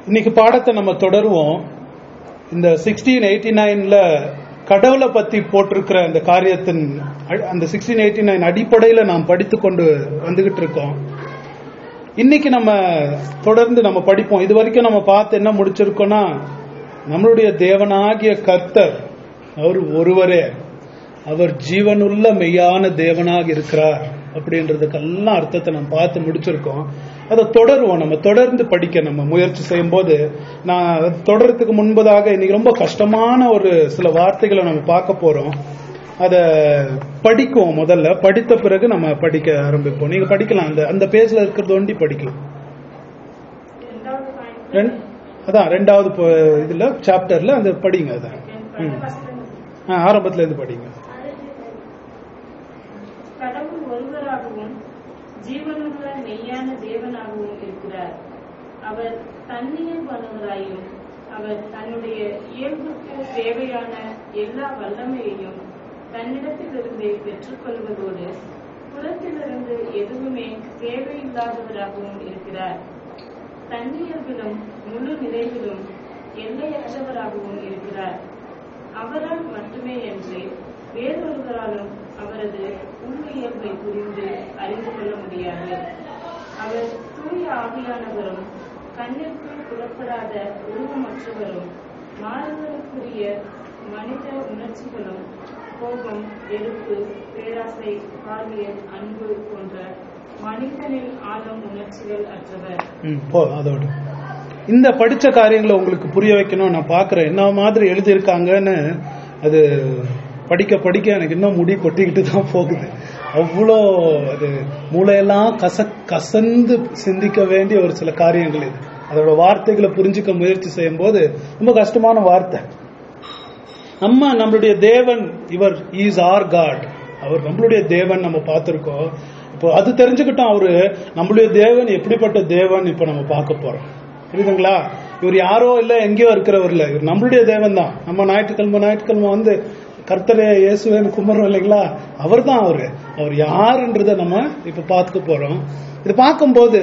இன்னைக்கு பாடத்தை நம்ம தொடருவோம் இந்த சிக்ஸ்டீன் எயிட்டி நைன்ல கடவுளை பத்தி போட்டிருக்கிற அந்த காரியத்தின் அ- அந்த சிக்ஸ்டீன் எயிட்டி நைன் அடிப்படையில நாம் படித்து கொண்டு வந்துகிட்டு இருக்கோம் இன்னைக்கு நம்ம தொடர்ந்து நம்ம படிப்போம் இது வரைக்கும் நம்ம பார்த்து என்ன முடிச்சிருக்கோம்னா நம்மளுடைய தேவனாகிய கர்த்தர் அவர் ஒருவரே அவர் ஜீவனுள்ள மெய்யான தேவனாக இருக்கிறார் அப்படின்றதுக்கெல்லாம் அர்த்தத்தை நம்ம பார்த்து முடிச்சிருக்கோம் அதை தொடருவோம் நம்ம தொடர்ந்து படிக்க நம்ம முயற்சி செய்யும் போது நான் அது தொடர்றதுக்கு முன்பதாக இன்னைக்கு ரொம்ப கஷ்டமான ஒரு சில வார்த்தைகளை நம்ம பார்க்க போறோம் அதை படிக்குவோம் முதல்ல படித்த பிறகு நம்ம படிக்க ஆரம்பிப்போம் நீங்க படிக்கலாம் அந்த அந்த பேஜ்ல இருக்கிறது ஒண்டி படிக்கலாம் ரெண்டாவது பாயிண்ட் ரெண்- அதான் ரெண்டாவது ப- இதுல சாப்டர்ல அந்த படிங்க அதான் ம். ஆ, ஆரம்பத்துல இருந்து படிங்க கடவுள் ஒருவராகவும் ஜீவனுள்ள மெய்யான தேவனாகவும் இருக்கிறார் அவர் தன்னியல்பானவராயும் அவர் தன்னுடைய இயல்புக்கு தேவையான எல்லா வல்லமையையும் தன்னிடத்திலிருந்தே பெற்றுக்கொள்வதோடு புறத்திலிருந்து எதுவுமே தேவையில்லாதவராகவும் இருக்கிறார் தன்னியல்பிலும் முழு நிறைவிலும் எல்லையற்றவராகவும் இருக்கிறார் அவரால் மட்டுமே என்று வேறொருவராலும் அவரது உண்மையியல்பை புரிந்து அறிந்து கொள்ள முடியாது அவர் தூய ஆவியானவரும் கண்ணிற்கு புலப்படாத உருவமற்றவரும் மாறுதலுக்குரிய மனித உணர்ச்சிகளும் கோபம் வெறுப்பு பேராசை பாலியல் அன்பு போன்ற மனிதனில் ஆளும் உணர்ச்சிகள் அற்றவர் ம், போ அதோட இந்த படிச்ச காரியங்களை உங்களுக்கு புரிய வைக்கணும் நான் பார்க்கறேன் என்ன மாதிரி எழுதியிருக்காங்கன்னு அது படிக்க படிக்க எனக்கு இன்னும் முடி கொட்டிக்கிட்டு தான் போகுது அவ்வளோ அது மூளையெல்லாம் கச கசந்து சிந்திக்க வேண்டிய ஒரு சில காரியங்கள் இது அதோட வார்த்தைகளை புரிஞ்சுக்க முயற்சி செய்யும் போது ரொம்ப கஷ்டமான வார்த்தை நம்ம நம்மளுடைய தேவன் இவர் இஸ் ஆர் காட் அவர் நம்மளுடைய தேவன் நம்ம பார்த்திருக்கோம் இப்போ அது தெரிஞ்சுக்கிட்டோம் அவரு நம்மளுடைய தேவன் எப்படிப்பட்ட தேவன் இப்போ நம்ம பார்க்க போறோம் புரியுதுங்களா இவர் யாரோ இல்ல எங்கேயோ இருக்கிறவர் இல்ல இவர் நம்மளுடைய தேவன் தான் நம்ம ஞாயிற்றுக்கிழமை ஞாயிற்றுக்கிழமை வந்து கர்த்தரே இயேசுவேன்னு கும்பிடுறோம் இல்லைங்களா அவர் தான் அவரு அவர் யாருன்றத நம்ம இப்ப பார்த்துக்க போறோம் இது பார்க்கும்போது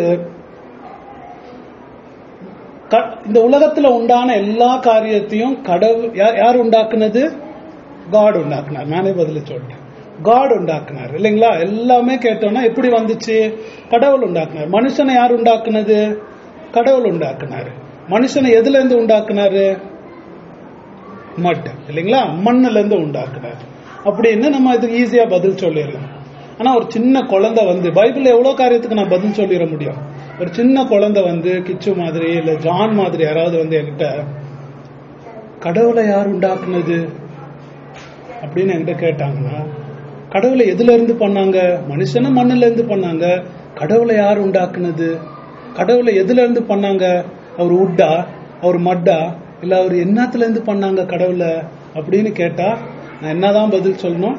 க- இந்த உலகத்துல உண்டான எல்லா காரியத்தையும் கடவுள் யா- யார் உண்டாக்குனது காட் உண்டாக்குனார் நானே பதில சொல்லிட்டேன் காட் உண்டாக்குனார் இல்லைங்களா எல்லாமே கேட்டோம்னா எப்படி வந்துச்சு கடவுள் உண்டாக்குனார் மனுஷனை யார் உண்டாக்குனது கடவுள் உண்டாக்குனார் மனுஷனை எதுல இருந்து உண்டாக்குனாரு மட் இல்லைங்களா மண்ணுல இருந்து உண்டாக்குனார் அப்படின்னு நம்ம இதுக்கு ஈஸியா பதில் சொல்லிடலாம் ஆனா ஒரு சின்ன குழந்தை வந்து பைபிள்ல எவ்வளவு காரியத்துக்கு நான் பதில் சொல்லிட முடியும் ஒரு சின்ன குழந்தை வந்து கிச்சு மாதிரி இல்ல ஜான் மாதிரி யாராவது வந்து என்கிட்ட கடவுளை யார் உண்டாக்குனது அப்படின்னு என்கிட்ட கேட்டாங்கன்னா கடவுளை எதுல இருந்து பண்ணாங்க மனுஷனை மண்ணுல இருந்து பண்ணாங்க கடவுளை யார் உண்டாக்குனது கடவுளை எதுல இருந்து பண்ணாங்க அவர் உட்டா அவர் மட்டா இல்ல அவர் என்னத்துல இருந்து பண்ணாங்க கடவுளை அப்படின்னு கேட்டா நான் என்னதான் பதில் சொல்லணும்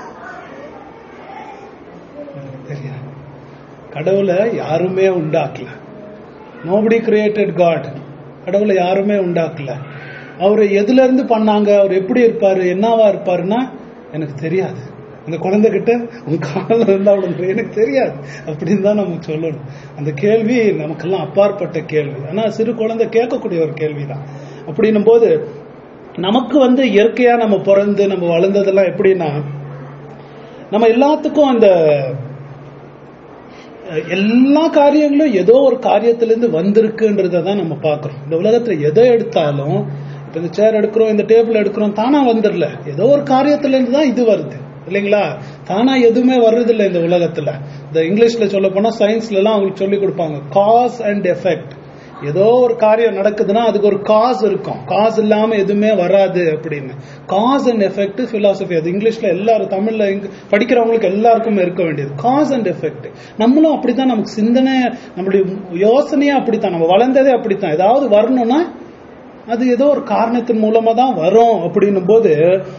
எனக்கு தெரியாது கடவுளை யாருமே உண்டாக்கல நோபடி கிரியேட்டட் காட் கடவுளை யாருமே உண்டாக்கல அவரை எதுல இருந்து பண்ணாங்க அவர் எப்படி இருப்பாரு என்னவா இருப்பாருன்னா எனக்கு தெரியாது அந்த குழந்தைகிட்ட உன் காலில் இருந்தா அவளுக்கு எனக்கு தெரியாது அப்படின்னு தான் நம்ம சொல்லணும் அந்த கேள்வி நமக்கெல்லாம் அப்பாற்பட்ட கேள்வி ஆனா சிறு குழந்தை கேட்கக்கூடிய ஒரு கேள்விதான் அப்படின்னும் போது நமக்கு வந்து இயற்கையா நம்ம பிறந்து நம்ம வளர்ந்ததெல்லாம் எப்படின்னா நம்ம எல்லாத்துக்கும் அந்த அஹ், எல்லா காரியங்களும் ஏதோ ஒரு காரியத்திலிருந்து வந்திருக்குன்றத தான் நம்ம பார்க்கிறோம் இந்த உலகத்துல எதை எடுத்தாலும் இப்ப இந்த சேர் எடுக்கிறோம் இந்த டேபிள் எடுக்கிறோம் தானா வந்துடல ஏதோ ஒரு காரியத்துல இருந்து தான் இது வருது இல்லைங்களா தானா எதுவுமே வர்றது இல்ல இந்த உலகத்துல இந்த இங்கிலீஷ்ல சொல்ல போனா சயின்ஸ்ல எல்லாம் அவங்களுக்கு சொல்லி கொடுப்பாங்க காஸ் அண்ட் எஃபெக்ட் ஏதோ ஒரு காரியம் நடக்குதுன்னா அதுக்கு ஒரு காஸ் இருக்கும் காஸ் இல்லாம எதுவுமே வராது அப்படின்னு காஸ் அண்ட் எஃபெக்ட் பிலாசபி அது இங்கிலீஷ்ல எல்லாரும் தமிழ்ல இங்க- படிக்கிறவங்களுக்கு எல்லாருக்கும் இருக்க வேண்டியது காஸ் அண்ட் எஃபெக்ட் நம்மளும் அப்படித்தான் நமக்கு சிந்தனை நம்மளுடைய யோசனையே அப்படித்தான் நம்ம வளர்ந்ததே அப்படித்தான் ஏதாவது வரணும்னா அது ஏதோ ஒரு காரணத்தின் மூலமா தான் வரும் அப்படின்னும் போது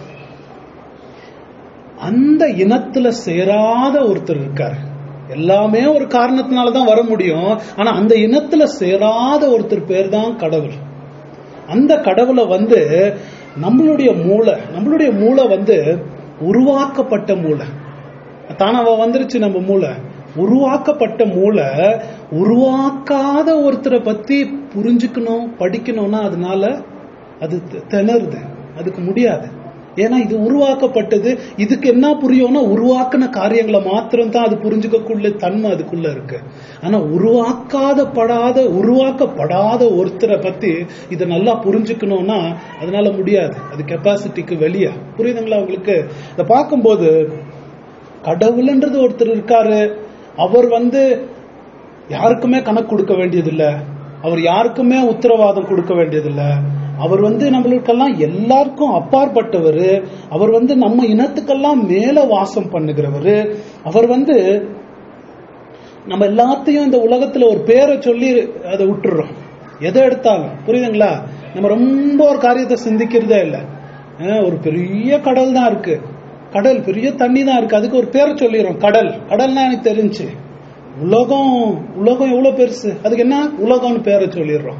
அந்த இனத்துல சேராத ஒருத்தர் இருக்காரு எல்லாமே ஒரு காரணத்தினால தான் வர முடியும் ஆனா அந்த இனத்துல சேராத ஒருத்தர் பேர் தான் கடவுள் அந்த கடவுளை வந்து நம்மளுடைய மூளை நம்மளுடைய மூளை வந்து உருவாக்கப்பட்ட மூளை தானாவா வந்துருச்சு நம்ம மூளை உருவாக்கப்பட்ட மூளை உருவாக்காத ஒருத்தரை பத்தி புரிஞ்சுக்கணும் படிக்கணும்னா அதனால அது தி- திணறுது அதுக்கு முடியாது ஏன்னா இது உருவாக்கப்பட்டது இதுக்கு என்ன புரியும்னா உருவாக்கின காரியங்களை மாத்திரம் தான் அது புரிஞ்சுக்கக்குள்ள தன்மை அதுக்குள்ள இருக்கு ஆனா உருவாக்காத படாத உருவாக்கப்படாத ஒருத்தரை பத்தி இதை நல்லா புரிஞ்சுக்கணும்னா அதனால முடியாது அது கெப்பாசிட்டிக்கு வெளியே புரியுதுங்களா உங்களுக்கு இதை பார்க்கும்போது கடவுள்ன்றது ஒருத்தர் இருக்காரு அவர் வந்து யாருக்குமே கணக்கு கொடுக்க வேண்டியதில்ல அவர் யாருக்குமே உத்தரவாதம் கொடுக்க வேண்டியதில்ல அவர் வந்து நம்மளுக்கெல்லாம் எல்லாருக்கும் அப்பாற்பட்டவர் அவர் வந்து நம்ம இனத்துக்கெல்லாம் மேல வாசம் பண்ணுகிறவர் அவர் வந்து நம்ம எல்லாத்தையும் இந்த உலகத்துல ஒரு பேரை சொல்லி அதை விட்டுறோம் எதை எடுத்தாலும் புரியுதுங்களா நம்ம ரொம்ப ஒரு காரியத்தை சிந்திக்கிறதே இல்லை அஹ் ஒரு பெரிய கடல் தான் இருக்கு கடல் பெரிய தண்ணி தான் இருக்கு அதுக்கு ஒரு பேரை சொல்லிடுறோம் கடல் கடல்னா எனக்கு தெரிஞ்சு உலகம் உலகம் எவ்வளவு பெருசு அதுக்கு என்ன உலகம்னு பேரை சொல்லிடுறோம்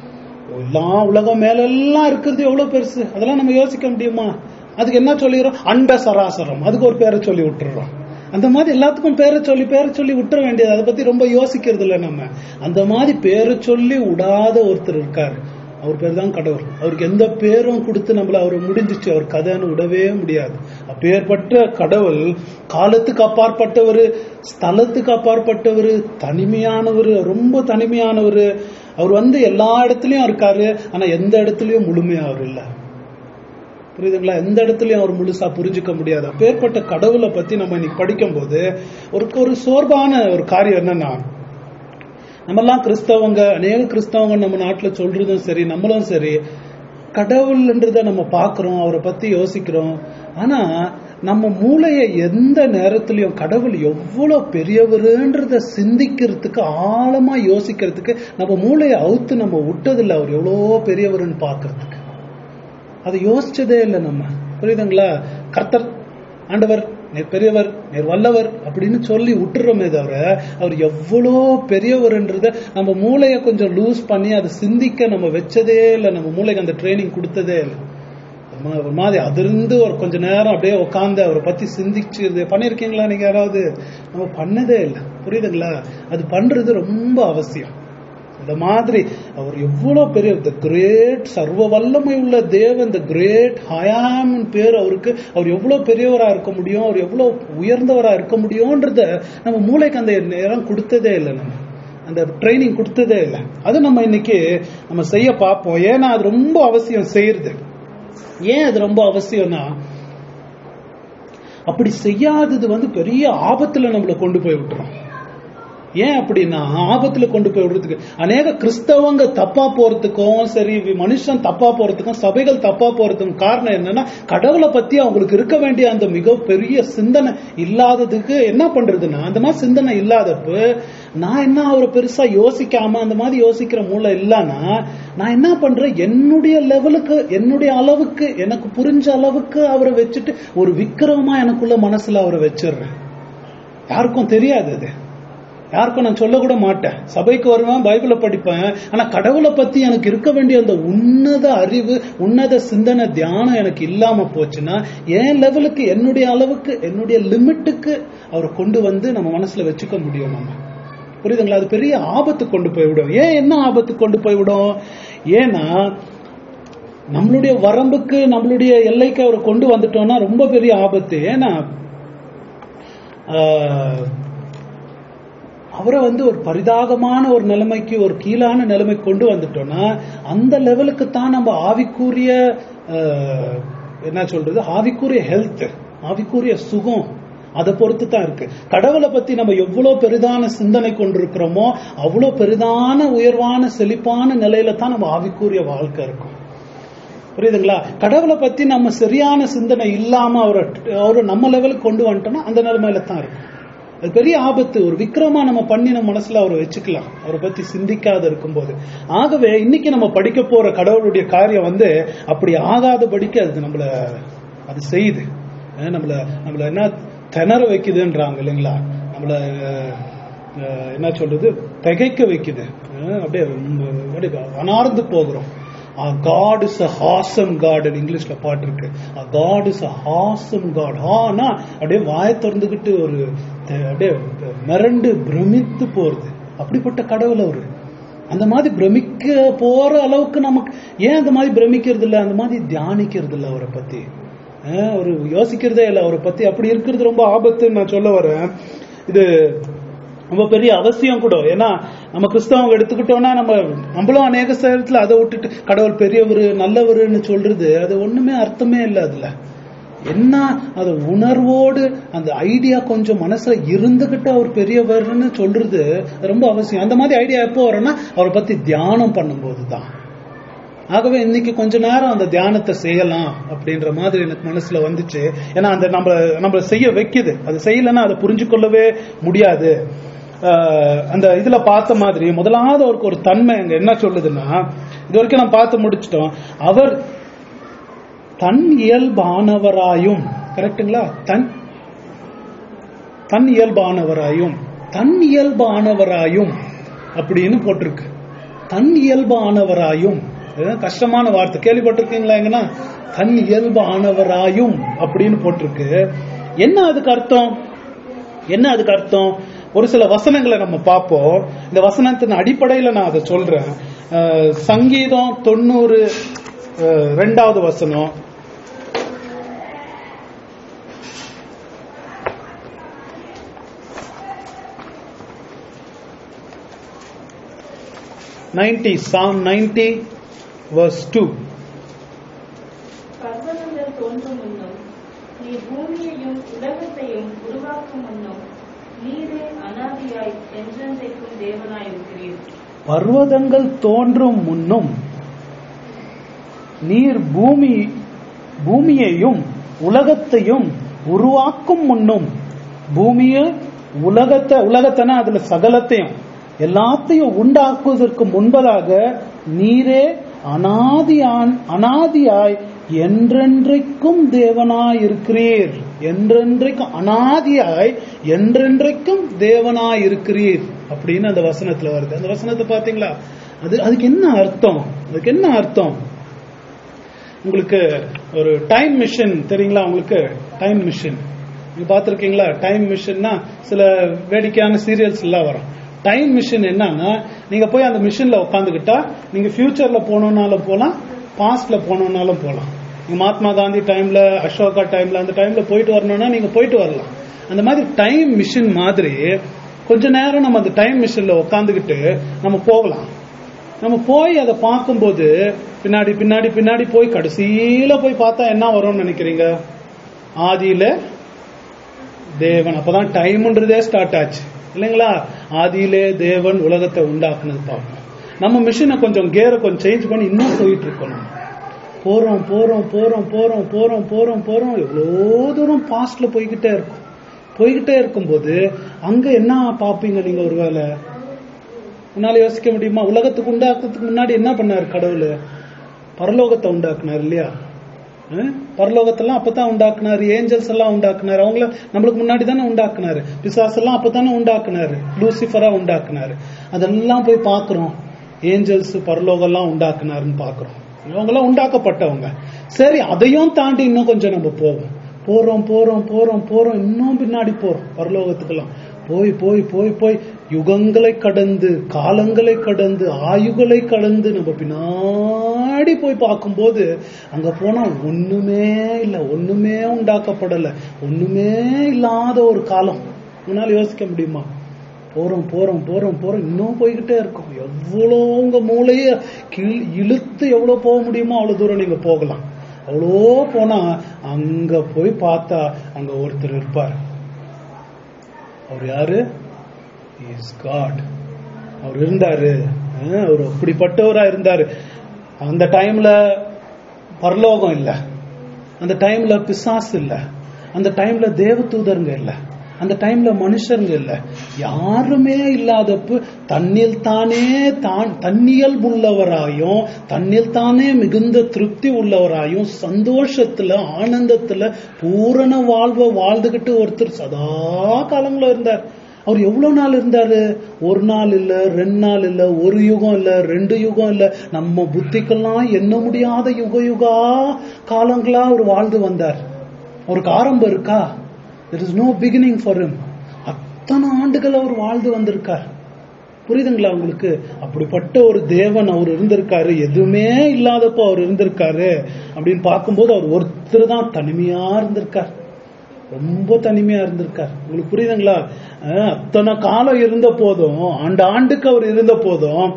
எல்லாம் உலகம் மேலெல்லாம் இருக்கிறது எவ்வளவு பெருசு அதெல்லாம் நம்ம யோசிக்க முடியுமா அதுக்கு என்ன சொல்லிடுறோம் அண்ட சராசரம் அதுக்கு ஒரு பேரை சொல்லி விட்டுறோம் அந்த மாதிரி எல்லாத்துக்கும் பேரை சொல்லி பேரை சொல்லி விட்டுற வேண்டியது அதை பத்தி ரொம்ப யோசிக்கிறது இல்லை நம்ம அந்த மாதிரி பேரை சொல்லி விடாத ஒருத்தர் இருக்காரு அவர் பேர் தான் கடவுள் அவருக்கு எந்த பேரும் கொடுத்து நம்மள அவர் முடிஞ்சிச்சு அவர் கதைன்னு விடவே முடியாது அப்பேற்பட்ட கடவுள் காலத்துக்கு அப்பாற்பட்டவர் ஸ்தலத்துக்கு அப்பாற்பட்டவர் தனிமையானவர் ரொம்ப தனிமையானவர் அவர் வந்து எல்லா இடத்துலயும் இருக்காரு ஆனா எந்த இடத்துலயும் முழுமையா அவர் இல்லை புரியுதுங்களா எந்த இடத்துலயும் அவர் முழுசா புரிஞ்சுக்க முடியாது அப்பேற்பட்ட கடவுளை பத்தி நம்ம இன்னைக்கு படிக்கும்போது ஒரு ஒரு சோர்வான ஒரு காரியம் என்னன்னா நம்மெல்லாம் கிறிஸ்தவங்க அநேக கிறிஸ்தவங்க நம்ம நாட்டுல சொல்றதும் சரி நம்மளும் சரி கடவுள்ன்றத நம்ம பார்க்கிறோம் அவரை பத்தி யோசிக்கிறோம் ஆனா நம்ம மூளையை எந்த நேரத்திலையும் கடவுள் எவ்வளவு பெரியவருன்றத சிந்திக்கிறதுக்கு ஆழமா யோசிக்கிறதுக்கு நம்ம மூளையை அவுத்து நம்ம விட்டதில்லை அவர் எவ்வளோ பெரியவருன்னு பார்க்கிறதுக்கு அதை யோசிச்சதே இல்லை நம்ம புரியுதுங்களா கர்த்தர் ஆண்டவர் நீர் பெரியவர் நீர் வல்லவர் அப்படின்னு சொல்லி விட்டுறோமே தவிர அவர் எவ்வளோ பெரியவர்ன்றத நம்ம மூளையை கொஞ்சம் லூஸ் பண்ணி அதை சிந்திக்க நம்ம வச்சதே இல்லை நம்ம மூளைக்கு அந்த ட்ரைனிங் கொடுத்ததே இல்லை ஒரு மா- ஒரு மாதிரி அதிர்ந்து ஒரு கொஞ்ச நேரம் அப்படியே உட்காந்து அவரை பத்தி சிந்திச்சு பண்ணிருக்கீங்களா நீங்க யாராவது நம்ம பண்ணதே இல்லை புரியுதுங்களா அது பண்றது ரொம்ப அவசியம் இந்த மாதிரி அவர் எவ்வளவு பெரிய த கிரேட் சர்வ வல்லமை உள்ள தேவன் த கிரேட் ஹயாம் பேர் அவருக்கு அவர் எவ்வளவு பெரியவரா இருக்க முடியும் அவர் எவ்வளவு உயர்ந்தவரா இருக்க முடியும்ன்றத நம்ம மூளைக்கு அந்த நேரம் கொடுத்ததே இல்லை நம்ம அந்த ட்ரைனிங் கொடுத்ததே இல்லை அது நம்ம இன்னைக்கு நம்ம செய்ய பார்ப்போம் ஏன்னா அது ரொம்ப அவசியம் செய்யறது ஏன் அது ரொம்ப அவசியம்னா அப்படி செய்யாதது வந்து பெரிய ஆபத்துல நம்மளை கொண்டு போய் விட்டுரும் ஏன் அப்படின்னா ஆபத்துல கொண்டு போய் விடுறதுக்கு அநேக கிறிஸ்தவங்க தப்பா போறதுக்கும் சரி மனுஷன் தப்பா போறதுக்கும் சபைகள் தப்பா போறதுக்கும் காரணம் என்னன்னா கடவுளை பத்தி அவங்களுக்கு இருக்க வேண்டிய அந்த மிக பெரிய சிந்தனை இல்லாததுக்கு என்ன பண்றதுன்னா அந்த மாதிரி சிந்தனை இல்லாதப்ப நான் என்ன அவரை பெருசா யோசிக்காம அந்த மாதிரி யோசிக்கிற மூளை இல்லைன்னா நான் என்ன பண்றேன் என்னுடைய லெவலுக்கு என்னுடைய அளவுக்கு எனக்கு புரிஞ்ச அளவுக்கு அவரை வச்சுட்டு ஒரு விக்கிரமா எனக்குள்ள மனசுல அவரை வச்சிடுறேன் யாருக்கும் தெரியாது அது யாருக்கும் நான் சொல்ல கூட மாட்டேன் சபைக்கு வருவேன் பைபிளை படிப்பேன் ஆனா கடவுளை பத்தி எனக்கு இருக்க வேண்டிய அந்த உன்னத அறிவு உன்னத சிந்தனை தியானம் எனக்கு இல்லாம போச்சுன்னா என் லெவலுக்கு என்னுடைய அளவுக்கு என்னுடைய லிமிட்டுக்கு அவரை கொண்டு வந்து நம்ம மனசுல வச்சுக்க முடியும் நம்ம புரியுதுங்களா அது பெரிய ஆபத்து கொண்டு போய் விடும் ஏன் என்ன ஆபத்து கொண்டு போய் விடும் ஏன்னா நம்மளுடைய வரம்புக்கு நம்மளுடைய எல்லைக்கு அவரை கொண்டு வந்துட்டோம்னா ரொம்ப பெரிய ஆபத்து ஏன்னா ஆஹ், அவரை வந்து ஒரு பரிதாகமான ஒரு நிலைமைக்கு ஒரு கீழான நிலைமைக்கு கொண்டு வந்துட்டோம்னா அந்த லெவலுக்கு தான் நம்ம ஆவிக்குரிய ஆஹ், என்ன சொல்றது ஆவிக்குரிய ஹெல்த் ஆவிக்குரிய சுகம் அதை பொறுத்து தான் இருக்கு கடவுளை பத்தி நம்ம எவ்வளவு பெரிதான சிந்தனை கொண்டிருக்கிறோமோ அவ்வளவு பெரிதான உயர்வான செழிப்பான நிலையில தான் நம்ம ஆவிக்குரிய வாழ்க்கை இருக்கும் புரியுதுங்களா கடவுளை பத்தி நம்ம சரியான சிந்தனை இல்லாம அவரை அவரை நம்ம லெவலுக்கு கொண்டு வந்துட்டோம்னா அந்த நிலைமையில தான் இருக்கும் அது பெரிய ஆபத்து ஒரு விக்ரமா நம்ம பண்ணி நம்ம மனசுல அவரை வச்சுக்கலாம் அவரை பத்தி சிந்திக்காத இருக்கும்போது ஆகவே இன்னைக்கு நம்ம படிக்க போற கடவுளுடைய காரியம் வந்து அப்படி ஆகாதபடிக்கு அது நம்மள அது செய்யுது அஹ் நம்மள நம்மள என்ன திணற வைக்குதுன்றாங்க இல்லைங்களா நம்மள அஹ், அஹ், என்ன சொல்றது திகைக்க வைக்குது அஹ் அப்படியே ரொம்ப- அப்படியே அனார்ந்து போகிறோம் God is a awesome God இங்கிலீஷ்ல பாட்டு இருக்கு God is a awesome God ஹானா அப்படியே வாயை திறந்துகிட்டு ஒரு த- அப்படியே மிரண்டு பிரமித்து போறது அப்படிப்பட்ட கடவுள் அவரு அந்த மாதிரி பிரமிக்க போற அளவுக்கு நமக்கு ஏன் அந்த மாதிரி பிரமிக்கிறது இல்ல அந்த மாதிரி தியானிக்கிறது இல்ல அவரை பத்தி அஹ் ஒரு யோசிக்கிறதே இல்லை அவரை பத்தி அப்படி இருக்கிறது ரொம்ப ஆபத்துன்னு நான் சொல்ல வரேன் இது ரொம்ப பெரிய அவசியம் கூட ஏன்னா நம்ம கிறிஸ்தவங்க எடுத்துக்கிட்டோம்னா நம்ம நம்மளும் அநேக சேரத்துல அதை விட்டுட்டு கடவுள் பெரியவர் நல்லவருன்னு சொல்றது அது ஒண்ணுமே அர்த்தமே இல்லை அதுல என்ன அது உணர்வோடு அந்த ஐடியா கொஞ்சம் மனசுல இருந்துகிட்டு அவர் பெரியவர்னு சொல்றது ரொம்ப அவசியம் அந்த மாதிரி ஐடியா எப்போ வரும்னா அவரை பத்தி தியானம் பண்ணும்போது தான் ஆகவே இன்னைக்கு கொஞ்ச நேரம் அந்த தியானத்தை செய்யலாம் அப்படின்ற மாதிரி எனக்கு மனசுல வந்துச்சு ஏன்னா அந்த நம்ம நம்ம செய்ய வைக்குது அது செய்யலைன்னா அதை புரிஞ்சு கொள்ளவே முடியாது ஆஹ் அந்த இதுல பார்த்த மாதிரி முதலாவது அவருக்கு ஒரு தன்மை அங்க என்ன சொல்லுதுன்னா இது வரைக்கும் நம்ம பார்த்து முடிச்சிட்டோம் அவர் தன் இயல்பானவராயும் கரெக்ட்டுங்களா தன் தன் இயல்பானவராயும் தன் இயல்பானவராயும் அப்படின்னு போட்டிருக்கு தன் இயல்பானவராயும் இது கஷ்டமான வார்த்தை கேள்விப்பட்டிருக்கீங்களா எங்கன்னா தன் இயல்பானவராயும் அப்படின்னு போட்டிருக்கு என்ன அதுக்கு அர்த்தம் என்ன அதுக்கு அர்த்தம் ஒரு சில வசனங்களை நம்ம பார்ப்போம் இந்த வசனத்தின் அடிப்படையில நான் அதை சொல்றேன் அஹ், சங்கீதம் தொண்ணூறு அஹ், ரெண்டாவது வசனம் ninety psalm ninety verse two பர்வதங்கள் தோன்றும் முன்னும் நீ பூமியையும் உலகத்தையும் உருவாக்கும் முன்னும் நீரே அனாதியாய் என்றென்றைக்கும் தேவனாயிருக்கிறீர் பர்வதங்கள் தோன்றும் முன்னும் நீர் பூமி பூமியையும் உலகத்தையும் உருவாக்கும் முன்னும் பூமியை உலகத்தை உலகத்தைனா அதுல சகலத்தையும் எல்லாத்தையும் உண்டாக்குவதற்கு முன்பதாக நீரே அனாதியான் அனாதியாய் என்றென்றைக்கும் தேவனாய் இருக்கிறீர் என்றென்றைக்கும் அனாதியாய் என்றென்றைக்கும் தேவனாய் இருக்கிறீர் அப்படின்னு அந்த வசனத்துல வருது அந்த வசனத்தை பாத்தீங்களா அது அதுக்கு என்ன அர்த்தம் அதுக்கு என்ன அர்த்தம் உங்களுக்கு ஒரு டைம் மிஷின் தெரியுங்களா உங்களுக்கு டைம் மிஷின் நீங்க பாத்திருக்கீங்களா டைம் மிஷின்னா சில வேடிக்கையான சீரியல்ஸ் எல்லாம் வரும் டைம் மிஷின் என்னன்னா நீங்க போய் அந்த மிஷின்ல உட்காந்துக்கிட்டா நீங்க ஃபியூச்சர்ல போகணும்னாலும் போகலாம் பாஸ்ட்ல போகணும்னாலும் போகலாம் நீங்க மகாத்மா காந்தி டைம்ல அசோகா டைம்ல அந்த டைம்ல போயிட்டு வரணும்னா நீங்க போயிட்டு வரலாம் அந்த மாதிரி டைம் மிஷின் மாதிரி கொஞ்ச நேரம் நம்ம அந்த டைம் மிஷின்ல உட்காந்துக்கிட்டு நம்ம போகலாம் நம்ம போய் அதை பார்க்கும்போது பின்னாடி பின்னாடி பின்னாடி போய் கடைசியில போய் பார்த்தா என்ன வரும்னு நினைக்கிறீங்க ஆதியில தேவன் அப்பதான் டைம்ன்றதே ஸ்டார்ட் ஆச்சு இல்லைங்களா ஆதியிலே தேவன் உலகத்தை உண்டாக்குனது பார்ப்போம் நம்ம மிஷினை கொஞ்சம் கேரை கொஞ்சம் சேஞ்ச் பண்ணி இன்னும் போயிட்டு இருக்கணும் போறோம் போறோம் போறோம் போறோம் போறோம் போறோம் போறோம் எவ்வளோ தூரம் பாஸ்ட்ல போய்கிட்டே இருக்கும் போய்கிட்டே இருக்கும்போது அங்க என்ன பாப்பீங்க நீங்க ஒருவேளை உன்னால யோசிக்க முடியுமா உலகத்துக்கு உண்டாக்குறதுக்கு முன்னாடி என்ன பண்ணாரு கடவுள் பரலோகத்தை உண்டாக்குனார் இல்லையா அஹ்? பரலோகத்தெல்லாம் அப்பதான் உண்டாக்குனாரு ஏஞ்சல்ஸ் எல்லாம் உண்டாக்குனாரு அவங்கள நம்மளுக்கு முன்னாடி தானே உண்டாக்குனாரு பிசாஸ் எல்லாம் அப்பதானே உண்டாக்குனாரு லூசிஃபரா உண்டாக்குனாரு அதெல்லாம் போய் பார்க்கிறோம் ஏஞ்சல்ஸ் பரலோகம் எல்லாம் உண்டாக்குனாருன்னு பார்க்கிறோம் அவங்க எல்லாம் உண்டாக்கப்பட்டவங்க சரி அதையும் தாண்டி இன்னும் கொஞ்சம் நம்ம போவோம் போறோம் போறோம் போறோம் போறோம் இன்னும் பின்னாடி போறோம் பரலோகத்துக்கெல்லாம் போய் போய் போய் போய் யுகங்களை கடந்து காலங்களை கடந்து ஆயுகளை கடந்து நம்ம பின்னாடி போய் பார்க்கும்போது அங்க போனா ஒண்ணுமே இல்ல ஒண்ணுமே உண்டாக்கப்படல ஒண்ணுமே இல்லாத ஒரு காலம் உன்னால யோசிக்க முடியுமா போறோம் போறோம் போறோம் போறோம் இன்னும் போய்கிட்டே இருக்கும் எவ்வளோ உங்க மூளைய கிழ் இழுத்து எவ்வளவு போக முடியுமோ அவ்வளவு தூரம் நீங்க போகலாம் அவ்வளோ போனா அங்க போய் பார்த்தா அங்க ஒருத்தர் இருப்பார் அவர் யாரு இஸ் காட் அவர் இருந்தாரு அஹ், அவர் அப்படிப்பட்டவரா இருந்தாரு அந்த டைம்ல பரலோகம் இல்ல அந்த டைம்ல பிசாசு இல்ல அந்த டைம்ல தேவதூதருங்க இல்ல அந்த டைம்ல மனுஷருங்க இல்ல யாருமே இல்லாதப்ப தன்னில் தானே தான் தன்னியல்புள்ளவராயும் தன்னில் தானே மிகுந்த திருப்தி உள்ளவராயும் சந்தோஷத்துல ஆனந்தத்துல பூரண வாழ்வை வாழ்ந்துகிட்டு ஒருத்தர் சதா காலங்களும் இருந்தார் அவர் எவ்வளவு நாள் இருந்தாரு ஒரு நாள் இல்ல ரெண்டு நாள் இல்ல ஒரு யுகம் இல்ல ரெண்டு யுகம் இல்ல நம்ம புத்திக்கெல்லாம் எண்ண முடியாத யுக யுகா காலங்களா அவர் வாழ்ந்து வந்தார் அவருக்கு ஆரம்பம் இருக்கா there is no beginning for him அத்தனை ஆண்டுகள் அவர் வாழ்ந்து வந்திருக்கார் புரியுதுங்களா உங்களுக்கு அப்படிப்பட்ட ஒரு தேவன் அவர் இருந்திருக்காரு எதுவுமே இல்லாதப்போ அவர் இருந்திருக்காரு அப்படின்னு பார்க்கும்போது அவர் ஒருத்தர் தான் தனிமையா இருந்திருக்கார் ரொம்ப தனிமையா இருந்திருக்கார் உங்களுக்கு புரியுதுங்களா அஹ் அத்தனை காலம் இருந்த போதும் ஆண்டு ஆண்டுக்கு அவர் இருந்த போதும்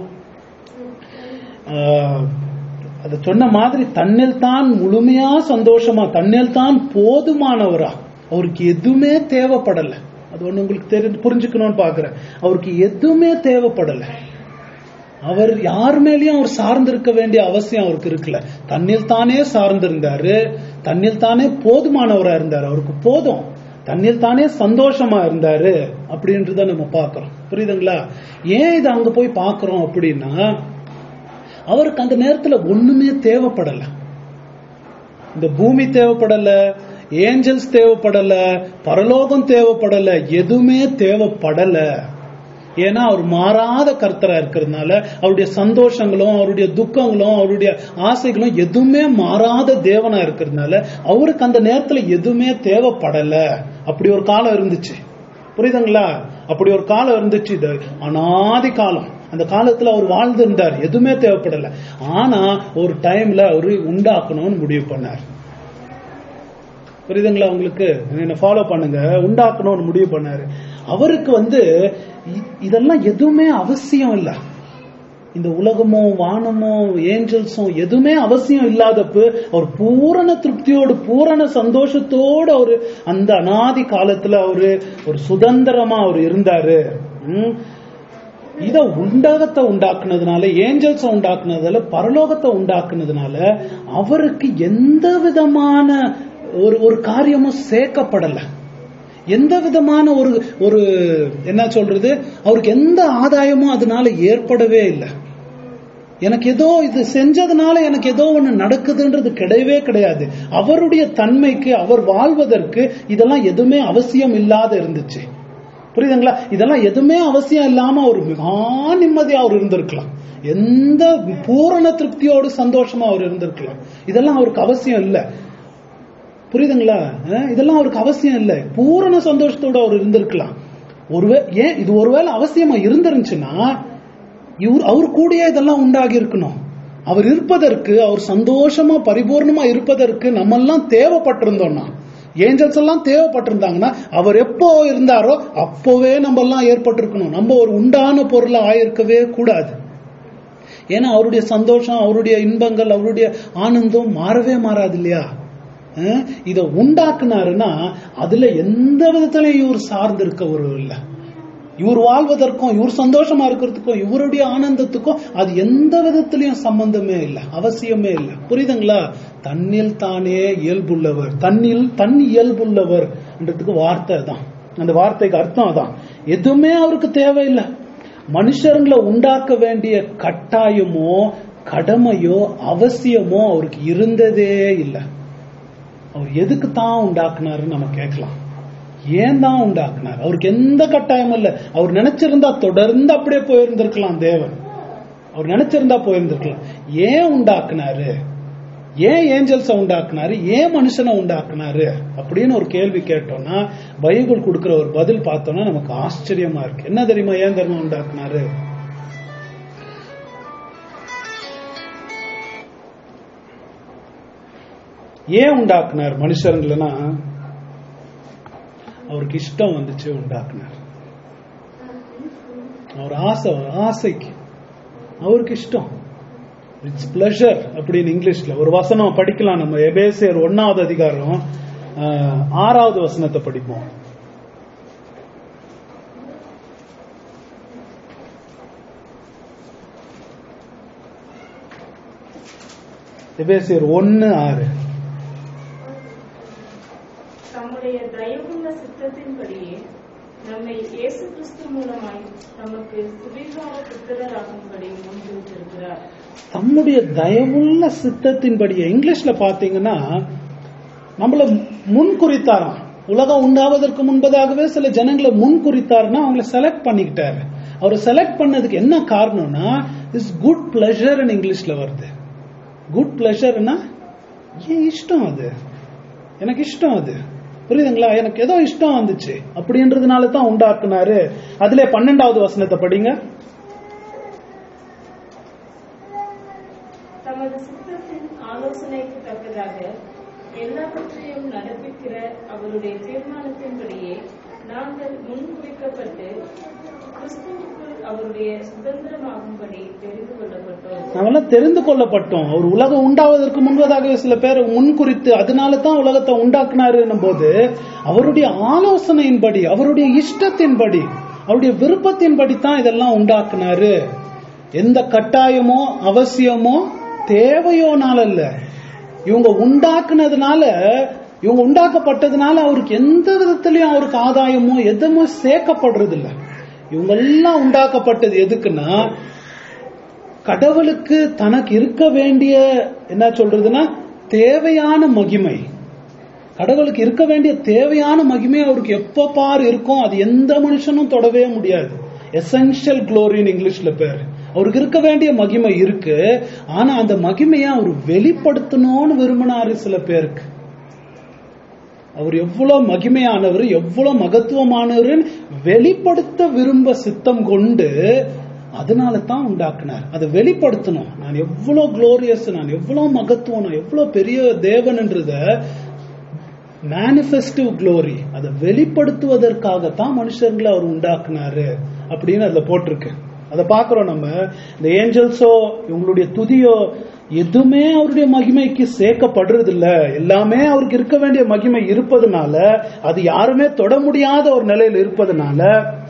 ஆஹ், அது சொன்ன மாதிரி தன்னில் தான் முழுமையா சந்தோஷமா தன்னில் தான் போதுமானவரா அவருக்கு எதுவுமே தேவைப்படல அது ஒண்ணு உங்களுக்கு தெரிஞ்சு புரிஞ்சுக்கணும்னு பாக்குறேன் அவருக்கு எதுவுமே தேவைப்படல அவர் யார் மேலயும் அவர் சார்ந்திருக்க வேண்டிய அவசியம் அவருக்கு இருக்குல்ல தன்னில் தானே சார்ந்திருந்தாரு தன்னில் தானே போதுமானவரா இருந்தாரு அவருக்கு போதும் தன்னில் தானே சந்தோஷமா இருந்தாரு அப்படின்றத நம்ம பார்க்கிறோம் புரியுதுங்களா ஏன் இதை அங்க போய் பார்க்கிறோம் அப்படின்னா அவருக்கு அந்த நேரத்துல ஒண்ணுமே தேவைப்படல இந்த பூமி தேவைப்படல ஏஞ்சல்ஸ் தேவைப்படல பரலோகம் தேவைப்படல எதுவுமே தேவைப்படல ஏன்னா அவர் மாறாத கர்த்தரா இருக்கிறதுனால அவருடைய சந்தோஷங்களும் அவருடைய துக்கங்களும் அவருடைய ஆசைகளும் எதுவுமே மாறாத தேவனா இருக்கிறதுனால அவருக்கு அந்த நேரத்துல எதுவுமே தேவைப்படல அப்படி ஒரு காலம் இருந்துச்சு புரியுதுங்களா அப்படி ஒரு காலம் இருந்துச்சு இது அனாதி காலம் அந்த காலத்துல அவர் வாழ்ந்திருந்தார் எதுவுமே தேவைப்படல ஆனா ஒரு டைம்ல அவரு உண்டாக்கணும்னு முடிவு பண்ணார் புரியுதுங்களா உங்களுக்கு என்ன ஃபாலோ பண்ணுங்க உண்டாக்கணும்னு முடிவு பண்ணாரு அவருக்கு வந்து இ- இதெல்லாம் எதுவுமே அவசியம் இல்ல இந்த உலகமோ வானமோ ஏஞ்சல்ஸும் எதுவுமே அவசியம் இல்லாதப்ப அவர் பூரண திருப்தியோடு பூரண சந்தோஷத்தோடு அவரு அந்த அனாதி காலத்துல அவரு ஒரு சுதந்திரமா அவர் இருந்தாரு ம். இத உண்டாகத்தை உண்டாக்குனதுனால ஏஞ்சல்ஸ் உண்டாக்குனதுனால பரலோகத்தை உண்டாக்குனதுனால அவருக்கு எந்த விதமான ஒரு ஒரு காரியமும் சேர்க்கப்படல எந்த விதமான ஒரு ஒரு என்ன சொல்றது அவருக்கு எந்த ஆதாயமும் அதனால ஏற்படவே இல்லை எனக்கு ஏதோ இது செஞ்சதுனால எனக்கு ஏதோ ஒண்ணு நடக்குதுன்றது கிடையவே கிடையாது அவருடைய தன்மைக்கு அவர் வாழ்வதற்கு இதெல்லாம் எதுவுமே அவசியம் இல்லாத இருந்துச்சு புரியுதுங்களா இதெல்லாம் எதுவுமே அவசியம் இல்லாம அவர் மிக நிம்மதியா அவர் இருந்திருக்கலாம் எந்த பூரண திருப்தியோடு சந்தோஷமா அவர் இருந்திருக்கலாம் இதெல்லாம் அவருக்கு அவசியம் இல்லை புரியுதுங்களா அஹ் இதெல்லாம் அவருக்கு அவசியம் இல்லை பூரண சந்தோஷத்தோட அவர் இருந்திருக்கலாம் ஒருவே ஏன் இது ஒருவேளை அவசியமா இருந்திருந்துச்சுன்னா இவர் அவர் கூடயே இதெல்லாம் உண்டாகி இருக்கணும் அவர் இருப்பதற்கு அவர் சந்தோஷமா பரிபூர்ணமா இருப்பதற்கு நம்ம எல்லாம் தேவைப்பட்டிருந்தோம்னா ஏஞ்சல்ஸ் எல்லாம் தேவைப்பட்டிருந்தாங்கன்னா அவர் எப்போ இருந்தாரோ அப்போவே நம்ம எல்லாம் ஏற்பட்டிருக்கணும் நம்ம ஒரு உண்டான பொருளா ஆயிருக்கவே கூடாது ஏன்னா அவருடைய சந்தோஷம் அவருடைய இன்பங்கள் அவருடைய ஆனந்தம் மாறவே மாறாது இல்லையா அஹ் இத உண்டாக்குனாருன்னா அதுல எந்த விதத்திலையும் இவர் சார்ந்து இருக்க ஒரு இல்ல இவர் வாழ்வதற்கும் இவர் சந்தோஷமா இருக்கிறதுக்கும் இவருடைய ஆனந்தத்துக்கும் அது எந்த விதத்திலையும் சம்பந்தமே இல்லை அவசியமே இல்லை புரியுதுங்களா தன்னில் தானே இயல்புள்ளவர் தன்னில் தன் இயல்புள்ளவர் என்றதுக்கு வார்த்தை தான் அந்த வார்த்தைக்கு அர்த்தம் அதான் எதுவுமே அவருக்கு தேவையில்லை மனுஷங்களை உண்டாக்க வேண்டிய கட்டாயமோ கடமையோ அவசியமோ அவருக்கு இருந்ததே இல்லை அவர் எதுக்கு தான் உண்டாக்குனாருன்னு நம்ம கேட்கலாம் ஏன் தான் உண்டாக்குனார் அவருக்கு எந்த கட்டாயமும் இல்லை அவர் நினைச்சிருந்தா தொடர்ந்து அப்படியே போயிருந்திருக்கலாம் தேவன் அவர் நினைச்சிருந்தா போயிருந்திருக்கலாம் ஏன் உண்டாக்குனாரு ஏன் ஏஞ்சல்ஸ உண்டாக்குனாரு ஏன் மனுஷனை உண்டாக்குனாரு அப்படின்னு ஒரு கேள்வி கேட்டோம்னா பைபிள் கொடுக்கிற ஒரு பதில் பார்த்தோம்னா நமக்கு ஆச்சரியமா இருக்கு என்ன தெரியுமா ஏன் தெரியுமா உண்டாக்குனாரு ஏன் உண்டாக்குனார் மனுஷருங்களா அவருக்கு இஷ்டம் வந்துச்சு உண்டாக்குனார் அவர் ஆசை ஆசைக்கு அவருக்கு இஷ்டம் இட்ஸ் பிளஷர் அப்படின்னு இங்கிலீஷ்ல ஒரு வசனம் படிக்கலாம் நம்ம எபேசியர் ஒன்னாவது அதிகாரம் ஆஹ், ஆறாவது வசனத்தை படிப்போம் எபேசியர் ஒன்னு ஆறு தம்முடைய தயவுள்ள சித்தத்தின்படியே நம்மை இயேசு கிறிஸ்து மூலமாய் நமக்கு சுவிகார புத்திரராகும்படி முன்னிறுத்திருக்கிறார் தம்முடைய தயவுள்ள சித்தத்தின்படி இங்கிலீஷ்ல பாத்தீங்கன்னா நம்மள முன் குறித்தாராம் உலகம் உண்டாவதற்கு முன்பதாகவே சில ஜனங்களை முன் குறித்தாருன்னா அவங்கள செலக்ட் பண்ணிக்கிட்டாரு அவர் செலக்ட் பண்ணதுக்கு என்ன காரணம்னா இஸ் குட் பிளஷர் இங்கிலீஷ்ல வருது குட் பிளஷர்னா ஏன் இஷ்டம் அது எனக்கு இஷ்டம் அது புரியுதுங்களா எனக்கு ஏதோ இஷ்டம் வந்துச்சு அப்படின்றதுனால தான் உண்டாக்குனாரு அதுல பன்னெண்டாவது வசனத்தை படிங்க தமது சித்தத்தின் ஆலோசனைக்கு தக்கதாக எல்லாவற்றையும் நடப்பிக்கிற அவருடைய தீர்மானத்தின்படியே நாங்கள் முன்குறிக்கப்பட்டு கிறிஸ்துவுக்குள் அவருடைய சுதந்திரமாகும்படி தெரிந்து கொள்ளப்பட்டோம் நாமெல்லாம் தெரிந்து கொள்ளப்பட்டோம் அவர் உலகம் உண்டாவதற்கு முன்பதாகவே சில பேர் முன்குறித்து அதனால தான் உலகத்தை உண்டாக்குனாருன்னும் போது அவருடைய ஆலோசனையின்படி அவருடைய இஷ்டத்தின்படி அவருடைய விருப்பத்தின்படி தான் இதெல்லாம் உண்டாக்குனாரு எந்த கட்டாயமோ அவசியமோ தேவையோனால இல்ல இவங்க உண்டாக்குனதுனால இவங்க உண்டாக்கப்பட்டதுனால அவருக்கு எந்த விதத்திலையும் அவருக்கு ஆதாயமோ எதுவுமே சேர்க்கப்படுறது இல்ல இவங்க எல்லாம் உண்டாக்கப்பட்டது எதுக்குன்னா கடவுளுக்கு தனக்கு இருக்க வேண்டிய என்ன சொல்றதுன்னா தேவையான மகிமை கடவுளுக்கு இருக்க வேண்டிய தேவையான மகிமை அவருக்கு எப்ப பார் இருக்கும் அது எந்த மனுஷனும் தொடவே முடியாது எசென்ஷியல் குளோரின்னு இங்கிலீஷ்ல பேர் அவருக்கு இருக்க வேண்டிய மகிமை இருக்கு ஆனா அந்த மகிமையை அவர் வெளிப்படுத்தணும்னு விரும்பினாரு சில பேருக்கு அவர் எவ்வளவு மகிமையானவர் எவ்வளவு மகத்துவமானவர் வெளிப்படுத்த விரும்ப சித்தம் கொண்டு அதனால தான் உண்டாக்குனார் அதை வெளிப்படுத்தணும் நான் எவ்வளவு குளோரியஸ் நான் எவ்வளவு மகத்துவம் நான் எவ்வளவு பெரிய தேவன்ன்றத மேனிஃபெஸ்டிவ் க்ளோரி அதை வெளிப்படுத்துவதற்காகத்தான் மனுஷர்களை அவர் உண்டாக்குனாரு அப்படின்னு அதுல போட்டிருக்கு அதை பார்க்கிறோம் நம்ம இந்த ஏஞ்சல்ஸோ இவங்களுடைய துதியோ எதுவுமே அவருடைய மகிமைக்கு சேர்க்கப்படுறது இல்ல எல்லாமே அவருக்கு இருக்க வேண்டிய மகிமை இருப்பதனால அது யாருமே தொட முடியாத ஒரு நிலையில் இருப்பதனால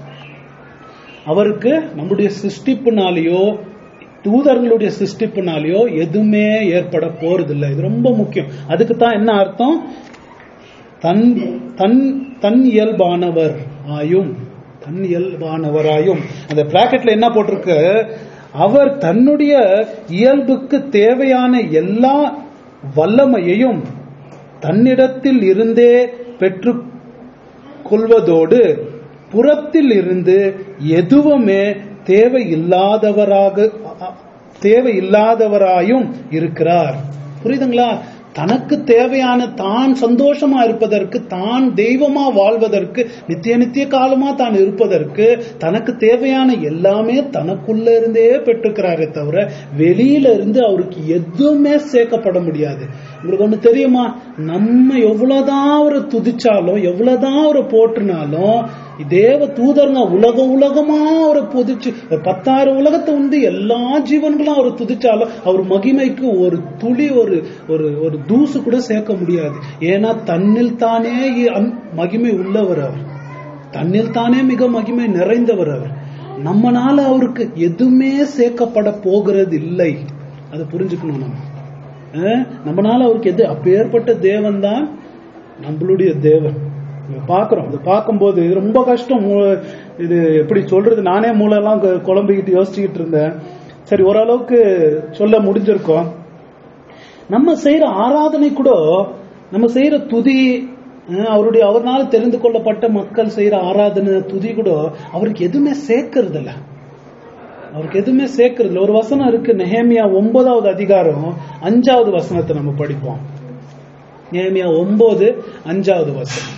அவருக்கு நம்முடைய சிருஷ்டிப்புனாலேயோ தூதர்களுடைய சிருஷ்டிப்புனாலேயோ எதுவுமே ஏற்பட போறதில்லை இது ரொம்ப முக்கியம் அதுக்கு தான் என்ன அர்த்தம் தன் தன் தன் இயல்பானவர் ஆயும் தன் இயல்பானவராயும் அந்த பிராக்கெட்ல என்ன போட்டிருக்கு அவர் தன்னுடைய இயல்புக்கு தேவையான எல்லா வல்லமையையும் தன்னிடத்தில் இருந்தே பெற்று கொள்வதோடு புறத்தில் இருந்து எதுவுமே தேவையில்லாதவராக தேவையில்லாதவராயும் இருக்கிறார் புரியுதுங்களா தனக்கு தேவையான தான் சந்தோஷமா இருப்பதற்கு தான் தெய்வமா வாழ்வதற்கு நித்திய நித்திய காலமா தான் இருப்பதற்கு தனக்கு தேவையான எல்லாமே தனக்குள்ள இருந்தே பெற்றுக்கிறாரே தவிர வெளியில இருந்து அவருக்கு எதுவுமே சேர்க்கப்பட முடியாது உங்களுக்கு ஒண்ணு தெரியுமா நம்ம எவ்வளவுதான் அவரை துதிச்சாலும் எவ்வளவுதான் அவரை போற்றுனாலும் தேவ தூதருங்க உலகம் உலகமா அவரை புதிச்சு ஒரு பத்தாயிரம் உலகத்தை வந்து எல்லா ஜீவன்களும் அவரை துதிச்சாலும் அவர் மகிமைக்கு ஒரு துளி ஒரு ஒரு ஒரு தூசு கூட சேர்க்க முடியாது ஏன்னா தன்னில் தானே அந்- மகிமை உள்ளவர் அவர் தன்னில் தானே மிக மகிமை நிறைந்தவர் அவர் நம்மனால அவருக்கு எதுவுமே சேர்க்கப்பட போகிறது இல்லை அதை புரிஞ்சுக்கணும் நம்ம அஹ், நம்மனால அவருக்கு எது அப்பேற்பட்ட தேவன் தான் நம்மளுடைய தேவன் இங்க பாக்குறோம் இது பார்க்கும்போது ரொம்ப கஷ்டம் மூ- இது எப்படி சொல்றது நானே மூளையெல்லாம் கு- குழம்பிக்கிட்டு யோசிச்சுக்கிட்டு இருந்தேன் சரி ஓரளவுக்கு சொல்ல முடிஞ்சிருக்கோம் நம்ம செய்யற ஆராதனை கூட நம்ம செய்யற துதி அஹ், அவருடைய அவர்னால தெரிந்து கொள்ளப்பட்ட மக்கள் செய்யற ஆராதனை துதி கூட அவருக்கு எதுவுமே சேர்க்கறது இல்ல அவருக்கு எதுவுமே சேர்க்கறது இல்ல ஒரு வசனம் இருக்கு நெஹேமியா ஒன்பதாவது அதிகாரம் அஞ்சாவது வசனத்தை நம்ம படிப்போம் நெஹேமியா ஒன்பது அஞ்சாவது வசனம்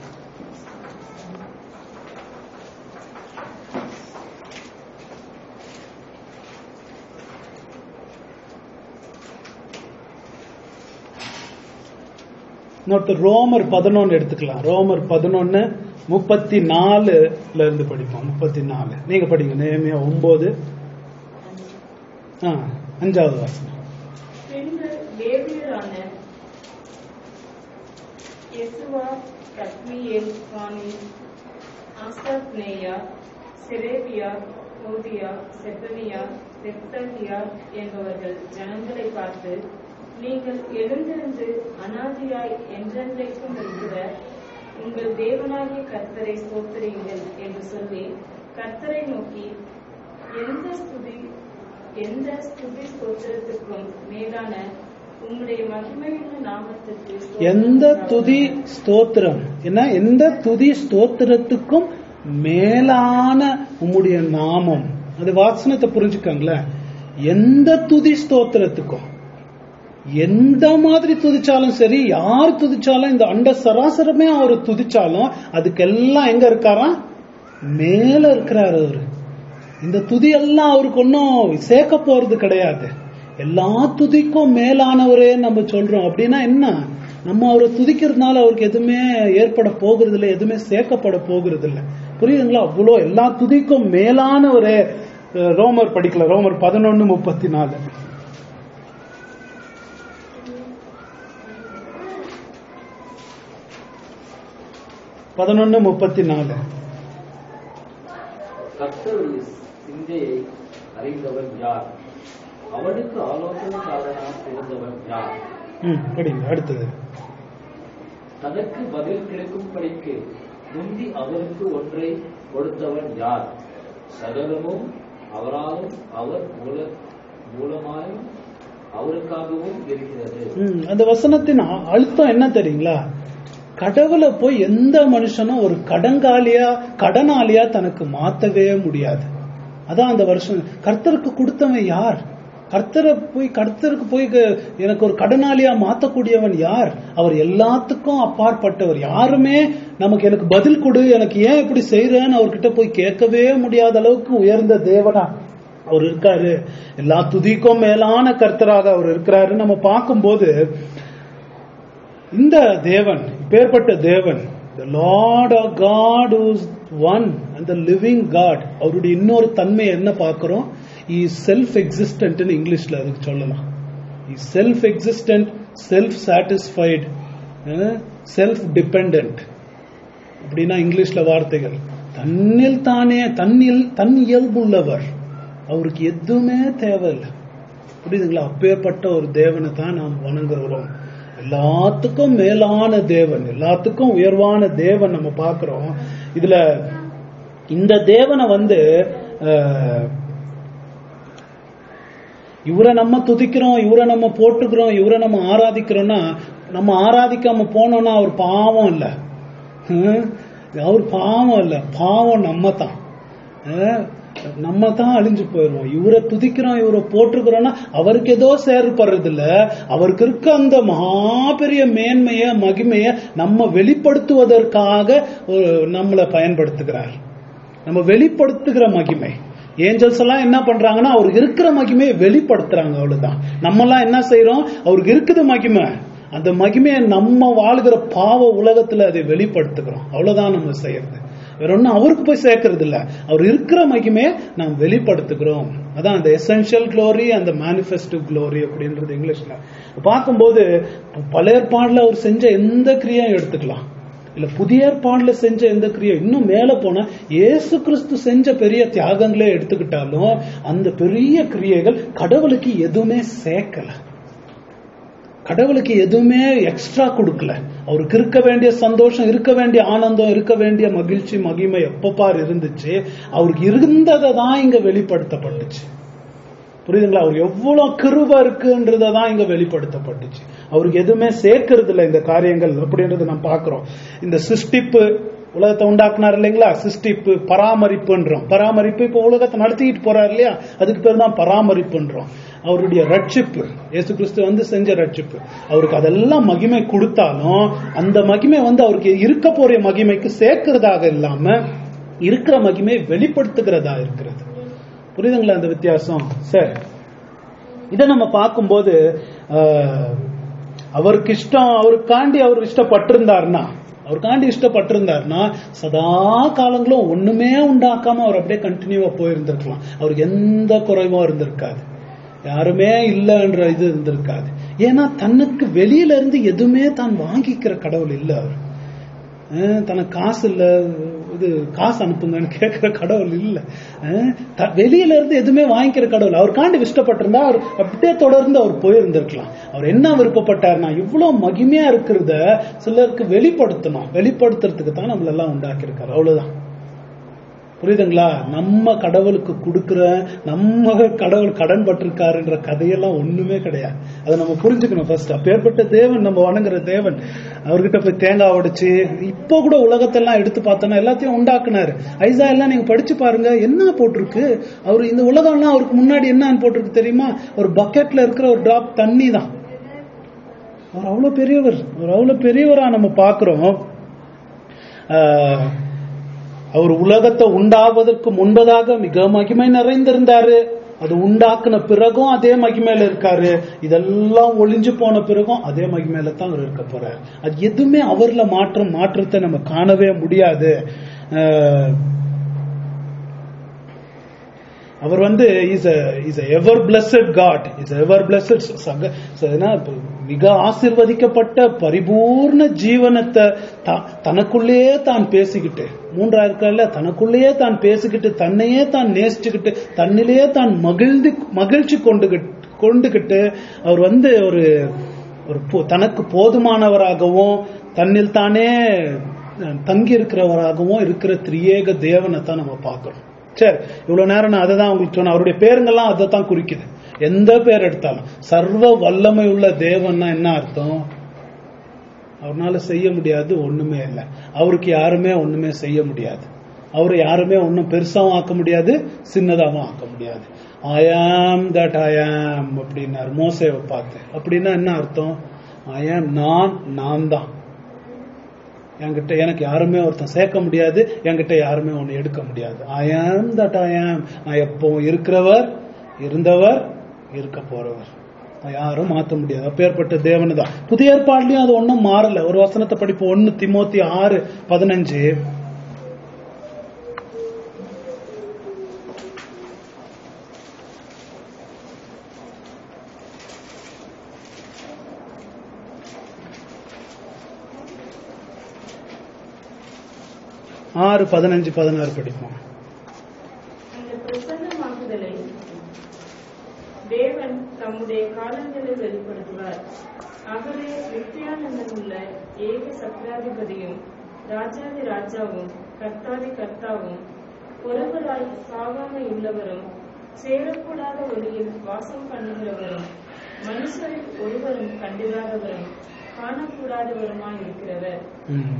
இன்னொருத்தர் ரோமர் பதினொன்னு எடுத்துக்கலாம் ரோமர் பதினொன்னு முப்பத்தி நாலுல இருந்து படிப்போம் முப்பத்தி நாலு நீங்க படிங்க நேமியா ஒன்பது ஆ, அஞ்சாவது வாசனம் பின்பு லேவியரான யெசுவா கத்மியேல் வாணி ஆஸ்தாத்னேயா செரேபியா ஓதியா செப்பனியா செப்தகியா என்பவர்கள் ஜனங்களை பார்த்து நீங்கள் எழுந்திருந்து அனாதியாய் என்றென்றைக்கும் இருக்கிற உங்கள் தேவனாகிய கர்த்தரை ஸ்தோத்திரியுங்கள் என்று சொல்லி கர்த்தரை நோக்கி எந்த ஸ்துதி எந்த ஸ்துதி ஸ்தோத்திரத்துக்கும் மேலான உம்முடைய மகிமையுள்ள நாமத்துக்கு எந்த துதி ஸ்தோத்திரம் என்ன எந்த துதி ஸ்தோத்திரத்துக்கும் மேலான உம்முடைய நாமம் அது வாசனத்தை புரிஞ்சுக்கங்களேன் எந்த துதி ஸ்தோத்திரத்துக்கும் எந்த மாதிரி துதிச்சாலும் சரி யார் துதிச்சாலும் இந்த அண்ட சராசரமே அவர் துதிச்சாலும் அதுக்கெல்லாம் எங்க இருக்காராம் மேல இருக்கிறார் அவரு இந்த துதி எல்லாம் அவருக்கு ஒன்றும் சேர்க்க போறது கிடையாது எல்லா துதிக்கும் மேலானவரே நம்ம சொல்றோம் அப்படின்னா என்ன நம்ம அவரை துதிக்கிறதுனால அவருக்கு எதுவுமே ஏற்பட போகிறது இல்லை எதுவுமே சேர்க்கப்பட போகிறது இல்லை புரியுதுங்களா அவ்வளோ எல்லா துதிக்கும் மேலானவரே அஹ், ரோமர் படிக்கல ரோமர் பதினொன்னு முப்பத்தி நாலு பதினொன்னு முப்பத்தி நாலு கர்த்தருடைய சிந்தையை அறிந்தவன் யார் அவனுக்கு ஆலோசனைக்காரனாக இருந்தவன் யார் ம் படிங்க அடுத்தது தனக்கு பதில் கிடைக்கும்படிக்கு முந்தி அவருக்கு ஒன்றை கொடுத்தவன் யார் சகலமும் அவராலும் அவர் மூல மூலமாயும் அவருக்காகவும் இருக்கிறது ம், அந்த வசனத்தின் அ- அழுத்தம் என்ன தெரியுங்களா கடவுளை போய் எந்த மனுஷனும் ஒரு கடங்காலியா கடனாளியா தனக்கு மாத்தவே முடியாது அதான் அந்த வருஷம் கர்த்தருக்கு கொடுத்தவன் யார் கர்த்தரை போய் கர்த்தருக்கு போய் க- எனக்கு ஒரு கடனாளியா மாத்தக்கூடியவன் யார் அவர் எல்லாத்துக்கும் அப்பாற்பட்டவர் யாருமே நமக்கு எனக்கு பதில் கொடு எனக்கு ஏன் இப்படி செய்யறேன்னு அவர்கிட்ட போய் கேட்கவே முடியாத அளவுக்கு உயர்ந்த தேவனா அவர் இருக்காரு எல்லா துதிக்கும் மேலான கர்த்தராக அவர் இருக்கிறாரு நம்ம பார்க்கும்போது இந்த தேவன் பேர்பட்ட தேவன் the lord of god who's one and the living god அவருடைய இன்னொரு தன்மை என்ன பார்க்கிறோம் இஸ் செல்ஃப் எக்ஸிஸ்டன்ட் இங்கிலீஷ்ல அதுக்கு சொல்லலாம் is self existent self satisfied self depend அப்படின்னா இங்கிலீஷ்ல வார்த்தைகள் தன்னில் தானே தன்னில் தன் இயல்புள்ளவர் அவருக்கு எதுவுமே தேவையில்லை புரியுதுங்களா அப்பேற்பட்ட ஒரு தேவனை தான் நாம் வணங்குகிறோம் எல்லாத்துக்கும் மேலான தேவன் எல்லாத்துக்கும் உயர்வான தேவன் நம்ம பார்க்கிறோம் இதுல இந்த தேவனை வந்து அஹ், இவரை நம்ம துதிக்கிறோம் இவரை நம்ம போட்டுக்கிறோம் இவரை நம்ம ஆராதிக்கிறோம்னா நம்ம ஆராதிக்காம போனோம்னா அவர் பாவம் இல்ல ஹம்? அவர் பாவம் இல்ல பாவம் நம்ம தான் அஹ்? நம்ம தான் அழிஞ்சு போயிடுவோம் இவரை துதிக்கிறோம் இவரை போட்டுக்கிறோம்னா அவருக்கு ஏதோ செயல்படுறது இல்ல அவருக்கு இருக்க அந்த மகாபெரிய மேன்மைய மகிமைய நம்ம வெளிப்படுத்துவதற்காக ஒரு நம்மளை பயன்படுத்துகிறார் நம்ம வெளிப்படுத்துகிற மகிமை ஏஞ்சல்ஸ் எல்லாம் என்ன பண்றாங்கன்னா அவருக்கு இருக்கிற மகிமையை வெளிப்படுத்துறாங்க அவ்வளவுதான் நம்ம எல்லாம் என்ன செய்யறோம் அவருக்கு இருக்குது மகிமை அந்த மகிமையை நம்ம வாழ்கிற பாவ உலகத்துல அதை வெளிப்படுத்துகிறோம் அவ்வளவுதான் நம்ம செய்யறது வேற ஒன்றும் அவருக்கு போய் சேர்க்கறது இல்ல அவர் இருக்கிற மகிமையை நாம் வெளிப்படுத்துகிறோம் அதான் அந்த எசென்ஷியல் க்ளோரி அந்த மேனிஃபெஸ்டிவ் க்ளோரி அப்படின்றது இங்கிலீஷ்ல பார்க்கும்போது பழைய ஏற்பாடுல அவர் செஞ்ச எந்த கிரியும் எடுத்துக்கலாம் இல்ல புதிய ஏற்பாடுல செஞ்ச எந்த கிரியை இன்னும் மேல போனா இயேசு கிறிஸ்து செஞ்ச பெரிய தியாகங்களே எடுத்துக்கிட்டாலும் அந்த பெரிய கிரியைகள் கடவுளுக்கு எதுவுமே சேர்க்கல கடவுளுக்கு எதுவுமே எக்ஸ்ட்ரா கொடுக்கல அவருக்கு இருக்க வேண்டிய சந்தோஷம் இருக்க வேண்டிய ஆனந்தம் இருக்க வேண்டிய மகிழ்ச்சி மகிமை எப்ப பார் இருந்துச்சு அவருக்கு இருந்ததை தான் இங்க வெளிப்படுத்தப்பட்டுச்சு புரியுதுங்களா அவர் எவ்வளவு கிருப இருக்குன்றதை தான் இங்க வெளிப்படுத்தப்பட்டுச்சு அவருக்கு எதுவுமே சேர்க்கறது இல்லை இந்த காரியங்கள் அப்படின்றத நம்ம பார்க்கிறோம் இந்த சிருஷ்டிப்பு உலகத்தை உண்டாக்குனார் இல்லைங்களா சிருஷ்டிப்பு பராமரிப்புன்றோம் பராமரிப்பு இப்போ உலகத்தை நடத்திக்கிட்டு போறாரு இல்லையா அதுக்கு பேர் தான் பராமரிப்புன்றோம் அவருடைய ரட்சிப்பு இயேசு கிறிஸ்து வந்து செஞ்ச ரட்சிப்பு அவருக்கு அதெல்லாம் மகிமை கொடுத்தாலும் அந்த மகிமை வந்து அவருக்கு இருக்க போற மகிமைக்கு சேர்க்கிறதாக இல்லாம இருக்கிற மகிமையை வெளிப்படுத்துகிறதா இருக்கிறது புரியுதுங்களா அந்த வித்தியாசம் சரி இதை நம்ம பார்க்கும்போது ஆஹ், அவருக்கு இஷ்டம் அவருக்காண்டி அவர் இஷ்டப்பட்டிருந்தாருன்னா அவருக்காண்டி இஷ்டப்பட்டிருந்தாருன்னா சதா காலங்களும் ஒண்ணுமே உண்டாக்காம அவர் அப்படியே கண்டினியூவா போயிருந்திருக்கலாம் அவருக்கு எந்த குறைவும் இருந்திருக்காது யாருமே இல்லைன்ற இது இருந்திருக்காது ஏன்னா தன்னுக்கு வெளியில இருந்து எதுவுமே தான் வாங்கிக்கிற கடவுள் இல்லை அவர் அஹ் தனக்கு காசு இல்ல இது காசு அனுப்புங்கன்னு கேட்கிற கடவுள் இல்ல அஹ் த- வெளியில இருந்து எதுவுமே வாங்கிக்கிற கடவுள் அவர் காண்டி இஷ்டப்பட்டிருந்தா அவர் அப்படியே தொடர்ந்து அவர் போயிருந்திருக்கலாம் அவர் என்ன விருப்பப்பட்டார்னா இவ்வளவு மகிமையா இருக்கிறத சிலருக்கு வெளிப்படுத்தணும் வெளிப்படுத்துறதுக்கு தான் நம்மள எல்லாம் உண்டாக்கி இருக்காரு அவ்வளவுதான் புரியுதுங்களா நம்ம கடவுளுக்கு கொடுக்கிற நம்ம கடவுள் கடன் பட்டிருக்காருன்ற கதையெல்லாம் ஒண்ணுமே கிடையாது அதை நம்ம புரிஞ்சுக்கணும் ஃபர்ஸ்ட் அப்பேற்பட்ட தேவன் நம்ம வணங்குற தேவன் அவர்கிட்ட போய் தேங்காய் உடைச்சு இப்போ கூட உலகத்தெல்லாம் எடுத்து பார்த்தோன்னா எல்லாத்தையும் உண்டாக்குனாரு ஐசா எல்லாம் நீங்க படிச்சு பாருங்க என்ன போட்டிருக்கு அவர் இந்த உலகம்லாம் அவருக்கு முன்னாடி என்னன்னு போட்டிருக்கு தெரியுமா ஒரு பக்கெட்ல இருக்கிற ஒரு டிராப் தண்ணி தான் அவர் அவ்வளவு பெரியவர் அவர் அவ்வளவு பெரியவரா நம்ம பார்க்கிறோம் ஆஹ், அவர் உலகத்தை உண்டாவதற்கு முன்பதாக மிக மகிமை நிறைந்திருந்தாரு அது உண்டாக்குன பிறகும் அதே மகிமையில இருக்காரு இதெல்லாம் ஒளிஞ்சு போன பிறகும் அதே மகிமையில தான் அவர் இருக்க போறாரு அது எதுவுமே அவர்ல மாற்றம் மாற்றத்தை நம்ம காணவே முடியாது ஆஹ், அவர் வந்து is is ever blessed God is ever blessed சக ச- என்ன, இப்ப மிக ஆசிர்வதிக்கப்பட்ட பரிபூர்ண ஜீவனத்தை த- தனக்குள்ளேயே தான் பேசிக்கிட்டு மூன்றா இருக்கல தனக்குள்ளேயே தான் பேசிக்கிட்டு தன்னையே தான் நேசிச்சுக்கிட்டு தன்னிலேயே தான் மகிழ்ந்து மகிழ்ச்சி கொண்டு கொண்டுகிட்டு அவர் வந்து ஒரு ஒரு போ- தனக்கு போதுமானவராகவும் தன்னில் தானே தங்கி இருக்கிறவராகவும் இருக்கிற திரியேக தேவனை தான் நம்ம பார்க்கிறோம் சரி இவ்வளவு நேரம் நான் அதை தான் உங்களுக்கு சொன்னேன் அவருடைய பேருங்கெல்லாம் அதை தான் குறிக்குது எந்த பேர் எடுத்தாலும் சர்வ வல்லமை உள்ள தேவன்னா என்ன அர்த்தம் அவர்னால செய்ய முடியாது ஒண்ணுமே இல்லை அவருக்கு யாருமே ஒண்ணுமே செய்ய முடியாது அவரை யாருமே ஒன்றும் பெருசாவும் ஆக்க முடியாது சின்னதாகவும் ஆக்க முடியாது ஐ ஆம் தட் ஐ ஆம் அப்படின்னாரு மோசேவை பார்த்து அப்படின்னா என்ன அர்த்தம் ஐ ஆம் நான் நான் தான் என்கிட்ட எனக்கு யாருமே ஒருத்தன் சேர்க்க முடியாது என்கிட்ட யாருமே ஒன்னு எடுக்க முடியாது ஐ ஆம் தட் ஐ ஆம் நான் எப்பவும் இருக்கிறவர் இருந்தவர் இருக்க போறவர் நான் யாரும் மாத்த முடியாது அப்பேற்பட்ட தேவன் தான் புதிய ஏற்பாடுலயும் அது ஒன்றும் மாறல ஒரு வசனத்தை படிப்போம் ஒன்னு திமோத்தி ஆறு பதினஞ்சு ஆறு பதினஞ்சு பதினாறு படிப்போம் அந்த பிரசன்னமாகுதலை தேவன் தம்முடைய காலங்களில் வெளிப்படுத்துவார் அவரே நித்தியானந்தமுள்ள ஏக சக்கராதிபதியும் ராஜாதி ராஜாவும் கர்த்தாதி கர்த்தாவும் ஒருவராய் சாவாமை உள்ளவரும் சேரக்கூடாத ஒளியில் வாசம் பண்ணுகிறவரும் மனுஷரில் ஒருவரும் கண்டிராதவரும் காணக்கூடாதவருமாய் இருக்கிறவர் ம்.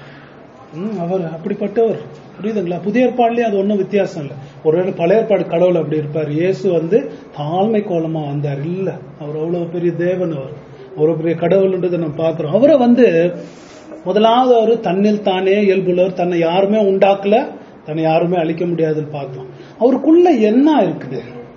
ம், அவர் அப்படிப்பட்டவர் புரியுதுங்களா புதிய ஏற்பாடுலயும் அது ஒன்றும் வித்தியாசம் இல்லை ஒருவேளை பழைய ஏற்பாடு கடவுள் அப்படி இருப்பார் இயேசு வந்து தாழ்மை கோலமா வந்தார் இல்ல அவர் அவ்வளவு பெரிய தேவன் அவர் அவ்வளவு பெரிய கடவுள்ன்றதை நம்ம பார்க்கிறோம் அவரை வந்து முதலாவது அவர் தன்னில் தானே இயல்புள்ளவர் தன்னை யாருமே உண்டாக்கல தன்னை யாருமே அழிக்க முடியாதுன்னு பார்த்தோம் அவருக்குள்ள என்ன இருக்குது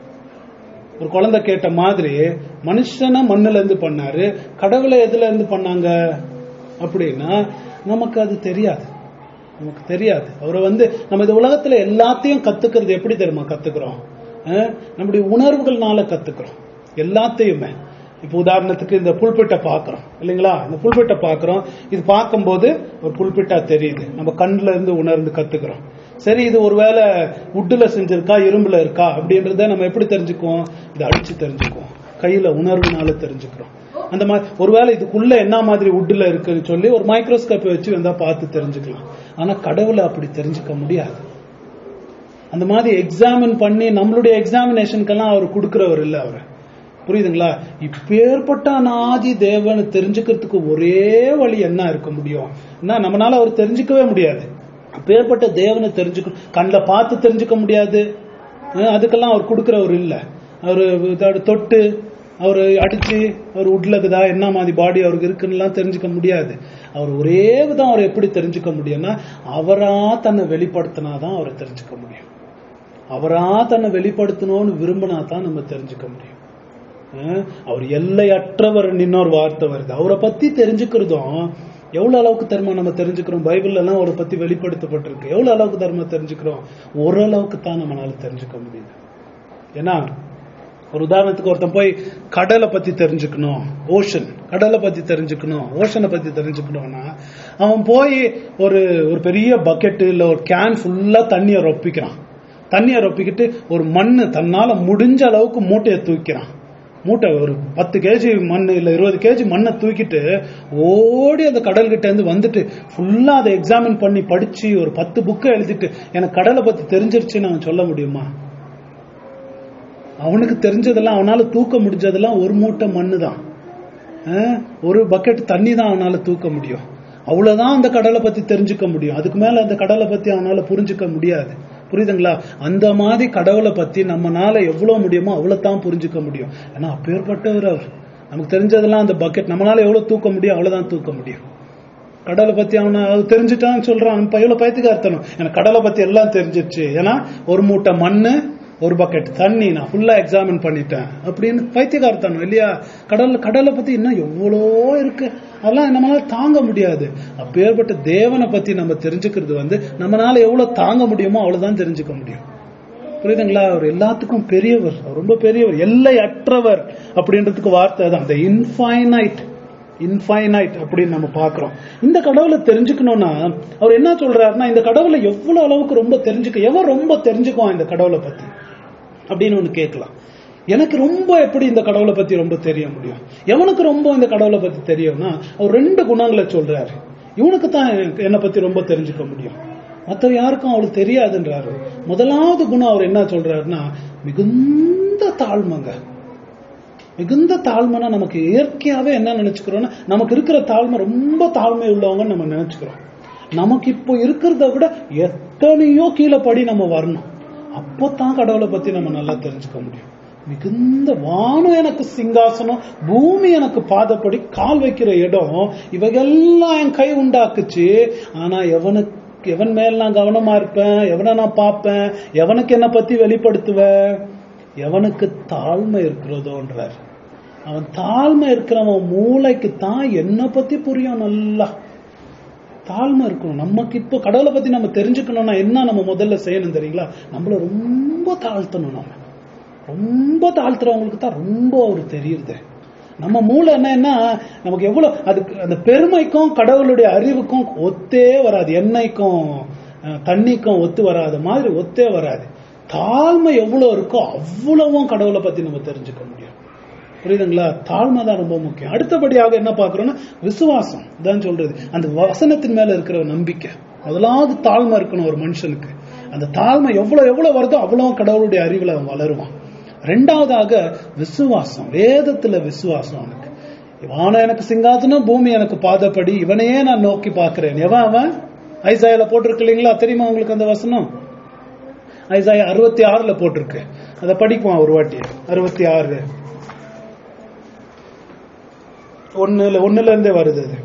ஒரு குழந்தை கேட்ட மாதிரி மனுஷனை மண்ணுல இருந்து பண்ணாரு கடவுளை எதுல இருந்து பண்ணாங்க அப்படின்னா நமக்கு அது தெரியாது நமக்கு தெரியாது அவரை வந்து நம்ம இந்த உலகத்துல எல்லாத்தையும் கத்துக்கிறது எப்படி தெரியுமா கத்துக்கிறோம் அஹ், நம்முடைய உணர்வுகள்னால கத்துக்கிறோம் எல்லாத்தையுமே இப்போ உதாரணத்துக்கு இந்த புல்பிட்டை பார்க்கிறோம் இல்லைங்களா இந்த புல்பிட்டை பார்க்கிறோம் இது பார்க்கும்போது ஒரு புல்பிட்டா தெரியுது நம்ம கண்ணுல இருந்து உணர்ந்து கத்துக்கிறோம் சரி இது ஒருவேளை உட்டுல செஞ்சிருக்கா இரும்புல இருக்கா அப்படின்றத நம்ம எப்படி தெரிஞ்சுக்குவோம் இதை அடிச்சு தெரிஞ்சுக்குவோம் கையில உணர்வுனால தெரிஞ்சுக்கிறோம் அந்த மாதிரி ஒருவேளை இதுக்குள்ள என்ன மாதிரி உட்டுல இருக்குன்னு சொல்லி ஒரு மைக்ரோஸ்கோப் வச்சு வந்தா பார்த்து தெரிஞ்சுக்கலாம் ஆனா கடவுளை அப்படி தெரிஞ்சுக்க முடியாது அந்த மாதிரி எக்ஸாமின் பண்ணி நம்மளுடைய எக்ஸாமினேஷனுக்கெல்லாம் அவர் கொடுக்கிறவர் இல்ல அவர் புரியுதுங்களா இப்பேற்பட்ட அநாதி தேவனை தெரிஞ்சுக்கிறதுக்கு ஒரே வழி என்ன இருக்க முடியும் என்ன நம்மளால அவர் தெரிஞ்சுக்கவே முடியாது அப்பேற்பட்ட தேவனை தெரிஞ்சுக்க கண்ணில் பார்த்து தெரிஞ்சுக்க முடியாது அஹ் அதுக்கெல்லாம் அவர் கொடுக்கிறவர் இல்ல அவர் இதோட தொட்டு அவர் அடிச்சு அவர் உட்லக்குதா என்ன மாதிரி பாடி அவருக்கு இருக்குன்னுலாம் தெரிஞ்சுக்க முடியாது அவர் ஒரே விதம் அவர் எப்படி தெரிஞ்சுக்க முடியும்னா அவரா தன்னை வெளிப்படுத்தினாதான் அவரை தெரிஞ்சுக்க முடியும் அவரா தன்னை வெளிப்படுத்தணும்னு விரும்பினா தான் நம்ம தெரிஞ்சுக்க முடியும் அஹ் அவர் எல்லையற்றவர் இன்னொரு வார்த்தை வருது அவரை பத்தி தெரிஞ்சுக்கிறதும் எவ்வளவு அளவுக்கு தர்ம நம்ம தெரிஞ்சுக்கிறோம் பைபிள்ல எல்லாம் அவரை பத்தி வெளிப்படுத்தப்பட்டிருக்கு எவ்வளவு அளவுக்கு தர்மம் தெரிஞ்சுக்கிறோம் ஓரளவுக்கு தான் நம்மளால தெரிஞ்சுக்க முடியுது ஏன்னா ஒரு உதாரணத்துக்கு ஒருத்தன் போய் கடலை பத்தி தெரிஞ்சுக்கணும் ஓஷன் கடலை பத்தி தெரிஞ்சுக்கணும் ஓஷனை பத்தி தெரிஞ்சுக்கணும்னா அவன் போய் ஒரு ஒரு பெரிய பக்கெட் இல்ல ஒரு கேன் ஃபுல்லா தண்ணியை ரொப்பிக்கிறான் தண்ணியை ரொப்பிக்கிட்டு ஒரு மண்ணு தன்னால முடிஞ்ச அளவுக்கு மூட்டையை தூக்கிறான் மூட்டை ஒரு பத்து கேஜி மண் இல்ல இருபது கேஜி மண்ணை தூக்கிட்டு ஓடி அந்த கடல் கிட்ட இருந்து வந்துட்டு ஃபுல்லா அதை எக்ஸாமின் பண்ணி படிச்சு ஒரு பத்து புக்கை எழுதிட்டு எனக்கு கடலை பத்தி தெரிஞ்சிருச்சுன்னு அவன் சொல்ல முடியுமா அவனுக்கு தெரிஞ்சதெல்லாம் அவனால தூக்க முடிஞ்சதெல்லாம் ஒரு மூட்டை மண்ணு தான் அஹ், ஒரு பக்கெட் தண்ணி தான் அவனால தூக்க முடியும் அவ்வளவுதான் அந்த கடலை பத்தி தெரிஞ்சுக்க முடியும் அதுக்கு மேல அந்த கடலை பத்தி அவனால புரிஞ்சுக்க முடியாது புரியுதுங்களா அந்த மாதிரி கடவுளை பத்தி நம்மனால எவ்வளவு முடியுமோ அவ்வளவுதான் புரிஞ்சுக்க முடியும் ஏன்னா அப்பேற்பட்டவர் அவர் நமக்கு தெரிஞ்சதெல்லாம் அந்த பக்கெட் நம்மளால எவ்வளவு தூக்க முடியும் அவ்வளவுதான் தூக்க முடியும் கடலை பத்தி அவனை அது தெரிஞ்சுட்டான்னு சொல்றான் அவன் எவ்வளவு பயத்துக்கார்த்தனும் எனக்கு கடலை பத்தி எல்லாம் தெரிஞ்சிருச்சு ஏன்னா ஒரு மூட்டை மண்ணு ஒரு பக்கெட் தண்ணி நான் ஃபுல்லா எக்ஸாமின் பண்ணிட்டேன் அப்படின்னு பைத்தியகார்த்தனம் இல்லையா கடல் கடலை பத்தி இன்னும் எவ்வளோ இருக்கு அதெல்லாம் நம்மளால தாங்க முடியாது அப்பேற்பட்ட தேவனை பத்தி நம்ம தெரிஞ்சுக்கிறது வந்து நம்மளால எவ்வளவு தாங்க முடியுமோ அவ்வளவுதான் தெரிஞ்சுக்க முடியும் புரியுதுங்களா அவர் எல்லாத்துக்கும் பெரியவர் அவர் ரொம்ப பெரியவர் எல்லையற்றவர் அப்படின்றதுக்கு வார்த்தை தான் அந்த இன்ஃபைனைட் இன்ஃபைனைட் அப்படின்னு நம்ம பார்க்கிறோம் இந்த கடவுளை தெரிஞ்சுக்கணும்னா அவர் என்ன சொல்றாருன்னா இந்த கடவுளை எவ்வளவு அளவுக்கு ரொம்ப தெரிஞ்சுக்க எவன் ரொம்ப தெரிஞ்சுக்குவான் இந்த கடவுளை பத்தி அப்படின்னு ஒண்ணு கேட்கலாம் எனக்கு ரொம்ப எப்படி இந்த கடவுளை பத்தி ரொம்ப தெரிய முடியும் எவனுக்கு ரொம்ப இந்த கடவுளை பத்தி தெரியும்னா அவர் ரெண்டு குணங்களை சொல்றாரு இவனுக்கு தான் என்னை பத்தி ரொம்ப தெரிஞ்சுக்க முடியும் மற்ற யாருக்கும் அவளுக்கு தெரியாதுன்றாரு முதலாவது குணம் அவர் என்ன சொல்றாருன்னா மிகுந்த தாழ்மைங்க மிகுந்த தாழ்மைனா நமக்கு இயற்கையாவே என்ன நினைச்சுக்கிறோம்னா நமக்கு இருக்கிற தாழ்மை ரொம்ப தாழ்மை உள்ளவங்கன்னு நம்ம நினைச்சுக்கிறோம் நமக்கு இப்போ இருக்கிறத விட எத்தனையோ கீழே படி நம்ம வரணும் அப்போதான் கடவுளை பத்தி நம்ம நல்லா தெரிஞ்சுக்க முடியும் மிகுந்த வானம் எனக்கு சிங்காசனம் பூமி எனக்கு பாதப்படி கால் வைக்கிற இடம் இவைகெல்லாம் என் கை உண்டாக்குச்சு ஆனா எவனுக்கு எவன் மேல் நான் கவனமா இருப்பேன் எவனை நான் பார்ப்பேன் எவனுக்கு என்ன பத்தி வெளிப்படுத்துவேன் எவனுக்கு தாழ்மை இருக்கிறதோன்றார் அவன் தாழ்மை இருக்கிறவன் மூளைக்கு தான் என்ன பத்தி புரியும் நல்லா தாழ்மை இருக்கணும் நமக்கு இப்போ கடவுளை பத்தி நம்ம தெரிஞ்சுக்கணும்னா என்ன நம்ம முதல்ல செய்யணும் தெரியுங்களா நம்மள ரொம்ப தாழ்த்தணும் நம்ம ரொம்ப தாழ்த்துறவங்களுக்கு தான் ரொம்ப அவர் தெரியுது நம்ம மூளை என்னன்னா நமக்கு எவ்வளவு அதுக்கு அந்த பெருமைக்கும் கடவுளுடைய அறிவுக்கும் ஒத்தே வராது எண்ணெய்க்கும் அஹ், தண்ணிக்கும் ஒத்து வராத மாதிரி ஒத்தே வராது தாழ்மை எவ்வளவு இருக்கோ அவ்வளவும் கடவுளை பத்தி நம்ம தெரிஞ்சுக்க முடியும் புரியுதுங்களா தாழ்மை தான் ரொம்ப முக்கியம் அடுத்தபடியாக என்ன பார்க்கறோம்னா விசுவாசம் தான் சொல்றது அந்த வசனத்தின் மேல இருக்கிற நம்பிக்கை முதலாவது தாழ்மை இருக்கணும் ஒரு மனுஷனுக்கு அந்த தாழ்மை எவ்வளவு எவ்வளவு வருதோ அவ்வளவு கடவுளுடைய அறிவுல அவன் வளருவான் ரெண்டாவதாக விசுவாசம் வேதத்துல விசுவாசம் அவனுக்கு இவான எனக்கு சிங்காசனம் பூமி எனக்கு பாதப்படி இவனையே நான் நோக்கி பார்க்கிறேன் எவன் அவன் ஐசாயில போட்டிருக்கு இல்லைங்களா தெரியுமா உங்களுக்கு அந்த வசனம் ஐசாயா அறுபத்தி ஆறுல போட்டிருக்கு அதை படிக்குவான் ஒரு வாட்டி அறுபத்தி ஆறு ஒண்ணுல ஒண்ணுல இருந்தே வருது அது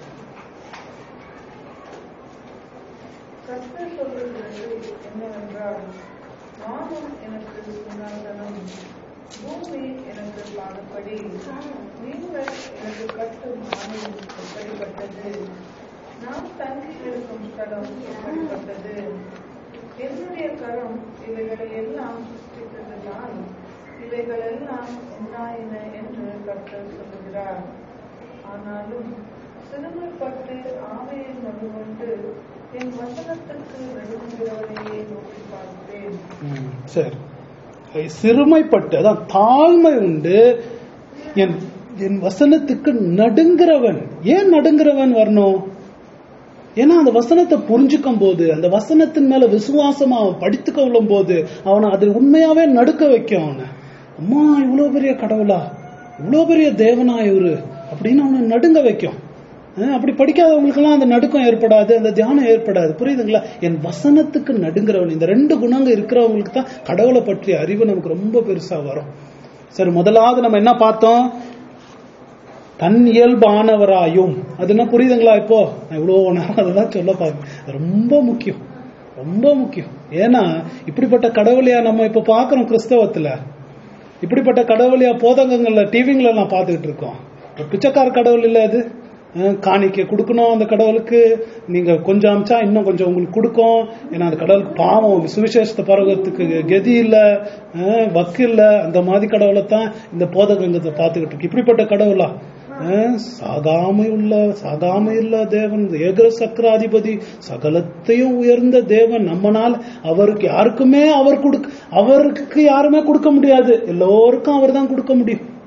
கர்த்தர் சொல்லுகிறது என்னவென்றால் வானம் எனக்கு சிங்காசனம் பூமி எனக்கு பாதப்படி நீங்கள் எனக்கு கட்டும் ஆலயம் எப்படிப்பட்டது நான் தங்கி இருக்கும் ஸ்தலம் எப்படிப்பட்டது என்னுடைய கரம் இவைகளை எல்லாம் சிருஷ்டித்ததுதான் இவைகளெல்லாம் உண்டாயின என்று கர்த்தர் சொல்லுகிறார் ஆனாலும் சிறுமைப்பட்டு ஆவையை மறுகொண்டு என் வசனத்துக்கு நடுங்குகிறவரையே நோக்கி பார்ப்பேன் ம், சரி சிறுமைப்பட்டு அதான் தாழ்மை உண்டு என் என் வசனத்துக்கு நடுங்கிறவன் ஏன் நடுங்கிறவன் வரணும் ஏன்னா அந்த வசனத்தை புரிஞ்சுக்கும் போது அந்த வசனத்தின் மேல விசுவாசமா அவன் படித்து கொள்ளும் போது அவனை அது உண்மையாவே நடுக்க வைக்கும் அவனை அம்மா இவ்வளவு பெரிய கடவுளா இவ்வளவு பெரிய தேவனா இவரு அப்படின்னு அவனை நடுங்க வைக்கும் அஹ் அப்படி படிக்காதவங்களுக்கெல்லாம் அந்த நடுக்கம் ஏற்படாது அந்த தியானம் ஏற்படாது புரியுதுங்களா என் வசனத்துக்கு நடுங்கிறவன் இந்த ரெண்டு குணங்கள் இருக்கிறவங்களுக்கு தான் கடவுளை பற்றிய அறிவு நமக்கு ரொம்ப பெருசா வரும் சரி முதலாவது நம்ம என்ன பார்த்தோம் தன் இயல்பானவராயும் அது என்ன புரியுதுங்களா இப்போ நான் இவ்வளவு நேரம் அதெல்லாம் சொல்ல பார்க்க ரொம்ப முக்கியம் ரொம்ப முக்கியம் ஏன்னா இப்படிப்பட்ட கடவுளையா நம்ம இப்ப பாக்குறோம் கிறிஸ்தவத்துல இப்படிப்பட்ட கடவுளையா போதகங்கள்ல டிவிங்கள நான் பார்த்துக்கிட்டு இருக்கோம் ஒரு பிச்சைக்கார கடவுள் இல்ல அது அஹ் காணிக்கை கொடுக்கணும் அந்த கடவுளுக்கு நீங்க கொஞ்சம் அமிச்சா இன்னும் கொஞ்சம் உங்களுக்கு கொடுக்கும் ஏன்னா அந்த கடவுளுக்கு பாவம் சுவிசேஷத்தை பரவத்துக்கு கதி இல்ல அஹ் வக்கு இல்ல அந்த மாதிரி கடவுளை தான் இந்த போதகங்கத்தை பார்த்துக்கிட்டு இருக்கு இப்படிப்பட்ட கடவுளா அஹ் சாகாமை உள்ள சாகாமை இல்ல தேவன் ஏகர சக்கராதிபதி சகலத்தையும் உயர்ந்த தேவன் நம்மனால் அவருக்கு யாருக்குமே அவர் கொடுக்க அவருக்கு யாருமே கொடுக்க முடியாது எல்லோருக்கும் அவர் தான் கொடுக்க முடியும்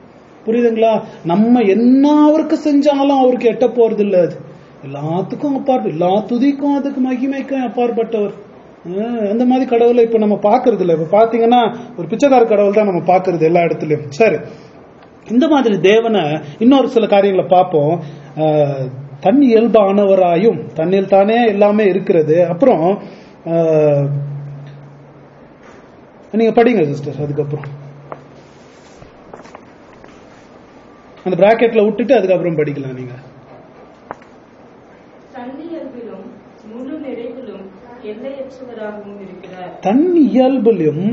புரியுதுங்களா நம்ம என்ன அவருக்கு செஞ்சாலும் அவருக்கு எட்ட போறது இல்ல அது எல்லாத்துக்கும் அப்பாற்ப எல்லா துதிக்கும் அதுக்கு மகிமைக்கும் அப்பாற்பட்டவர் அஹ் அந்த மாதிரி கடவுளை இப்ப நம்ம பாக்குறது இல்ல இப்ப பாத்தீங்கன்னா ஒரு பிச்சைக்கார கடவுள் தான் நம்ம பாக்குறது எல்லா இடத்துலயும் சரி இந்த மாதிரி தேவனை இன்னொரு சில காரியங்களை பார்ப்போம் அஹ், தன் இயல்பானவராயும் தன்னில் தானே எல்லாமே இருக்கிறது அப்புறம் அஹ், நீங்க படிங்க சிஸ்டர் அதுக்கப்புறம் அந்த பிராக்கெட்ல விட்டுட்டு அதுக்கப்புறம் படிக்கலாம் நீங்க தன்னியல்பிலும் முழு நிறைவிலும் எல்லையற்றவராகவும் இருக்கிறார் தன் இயல்பிலும்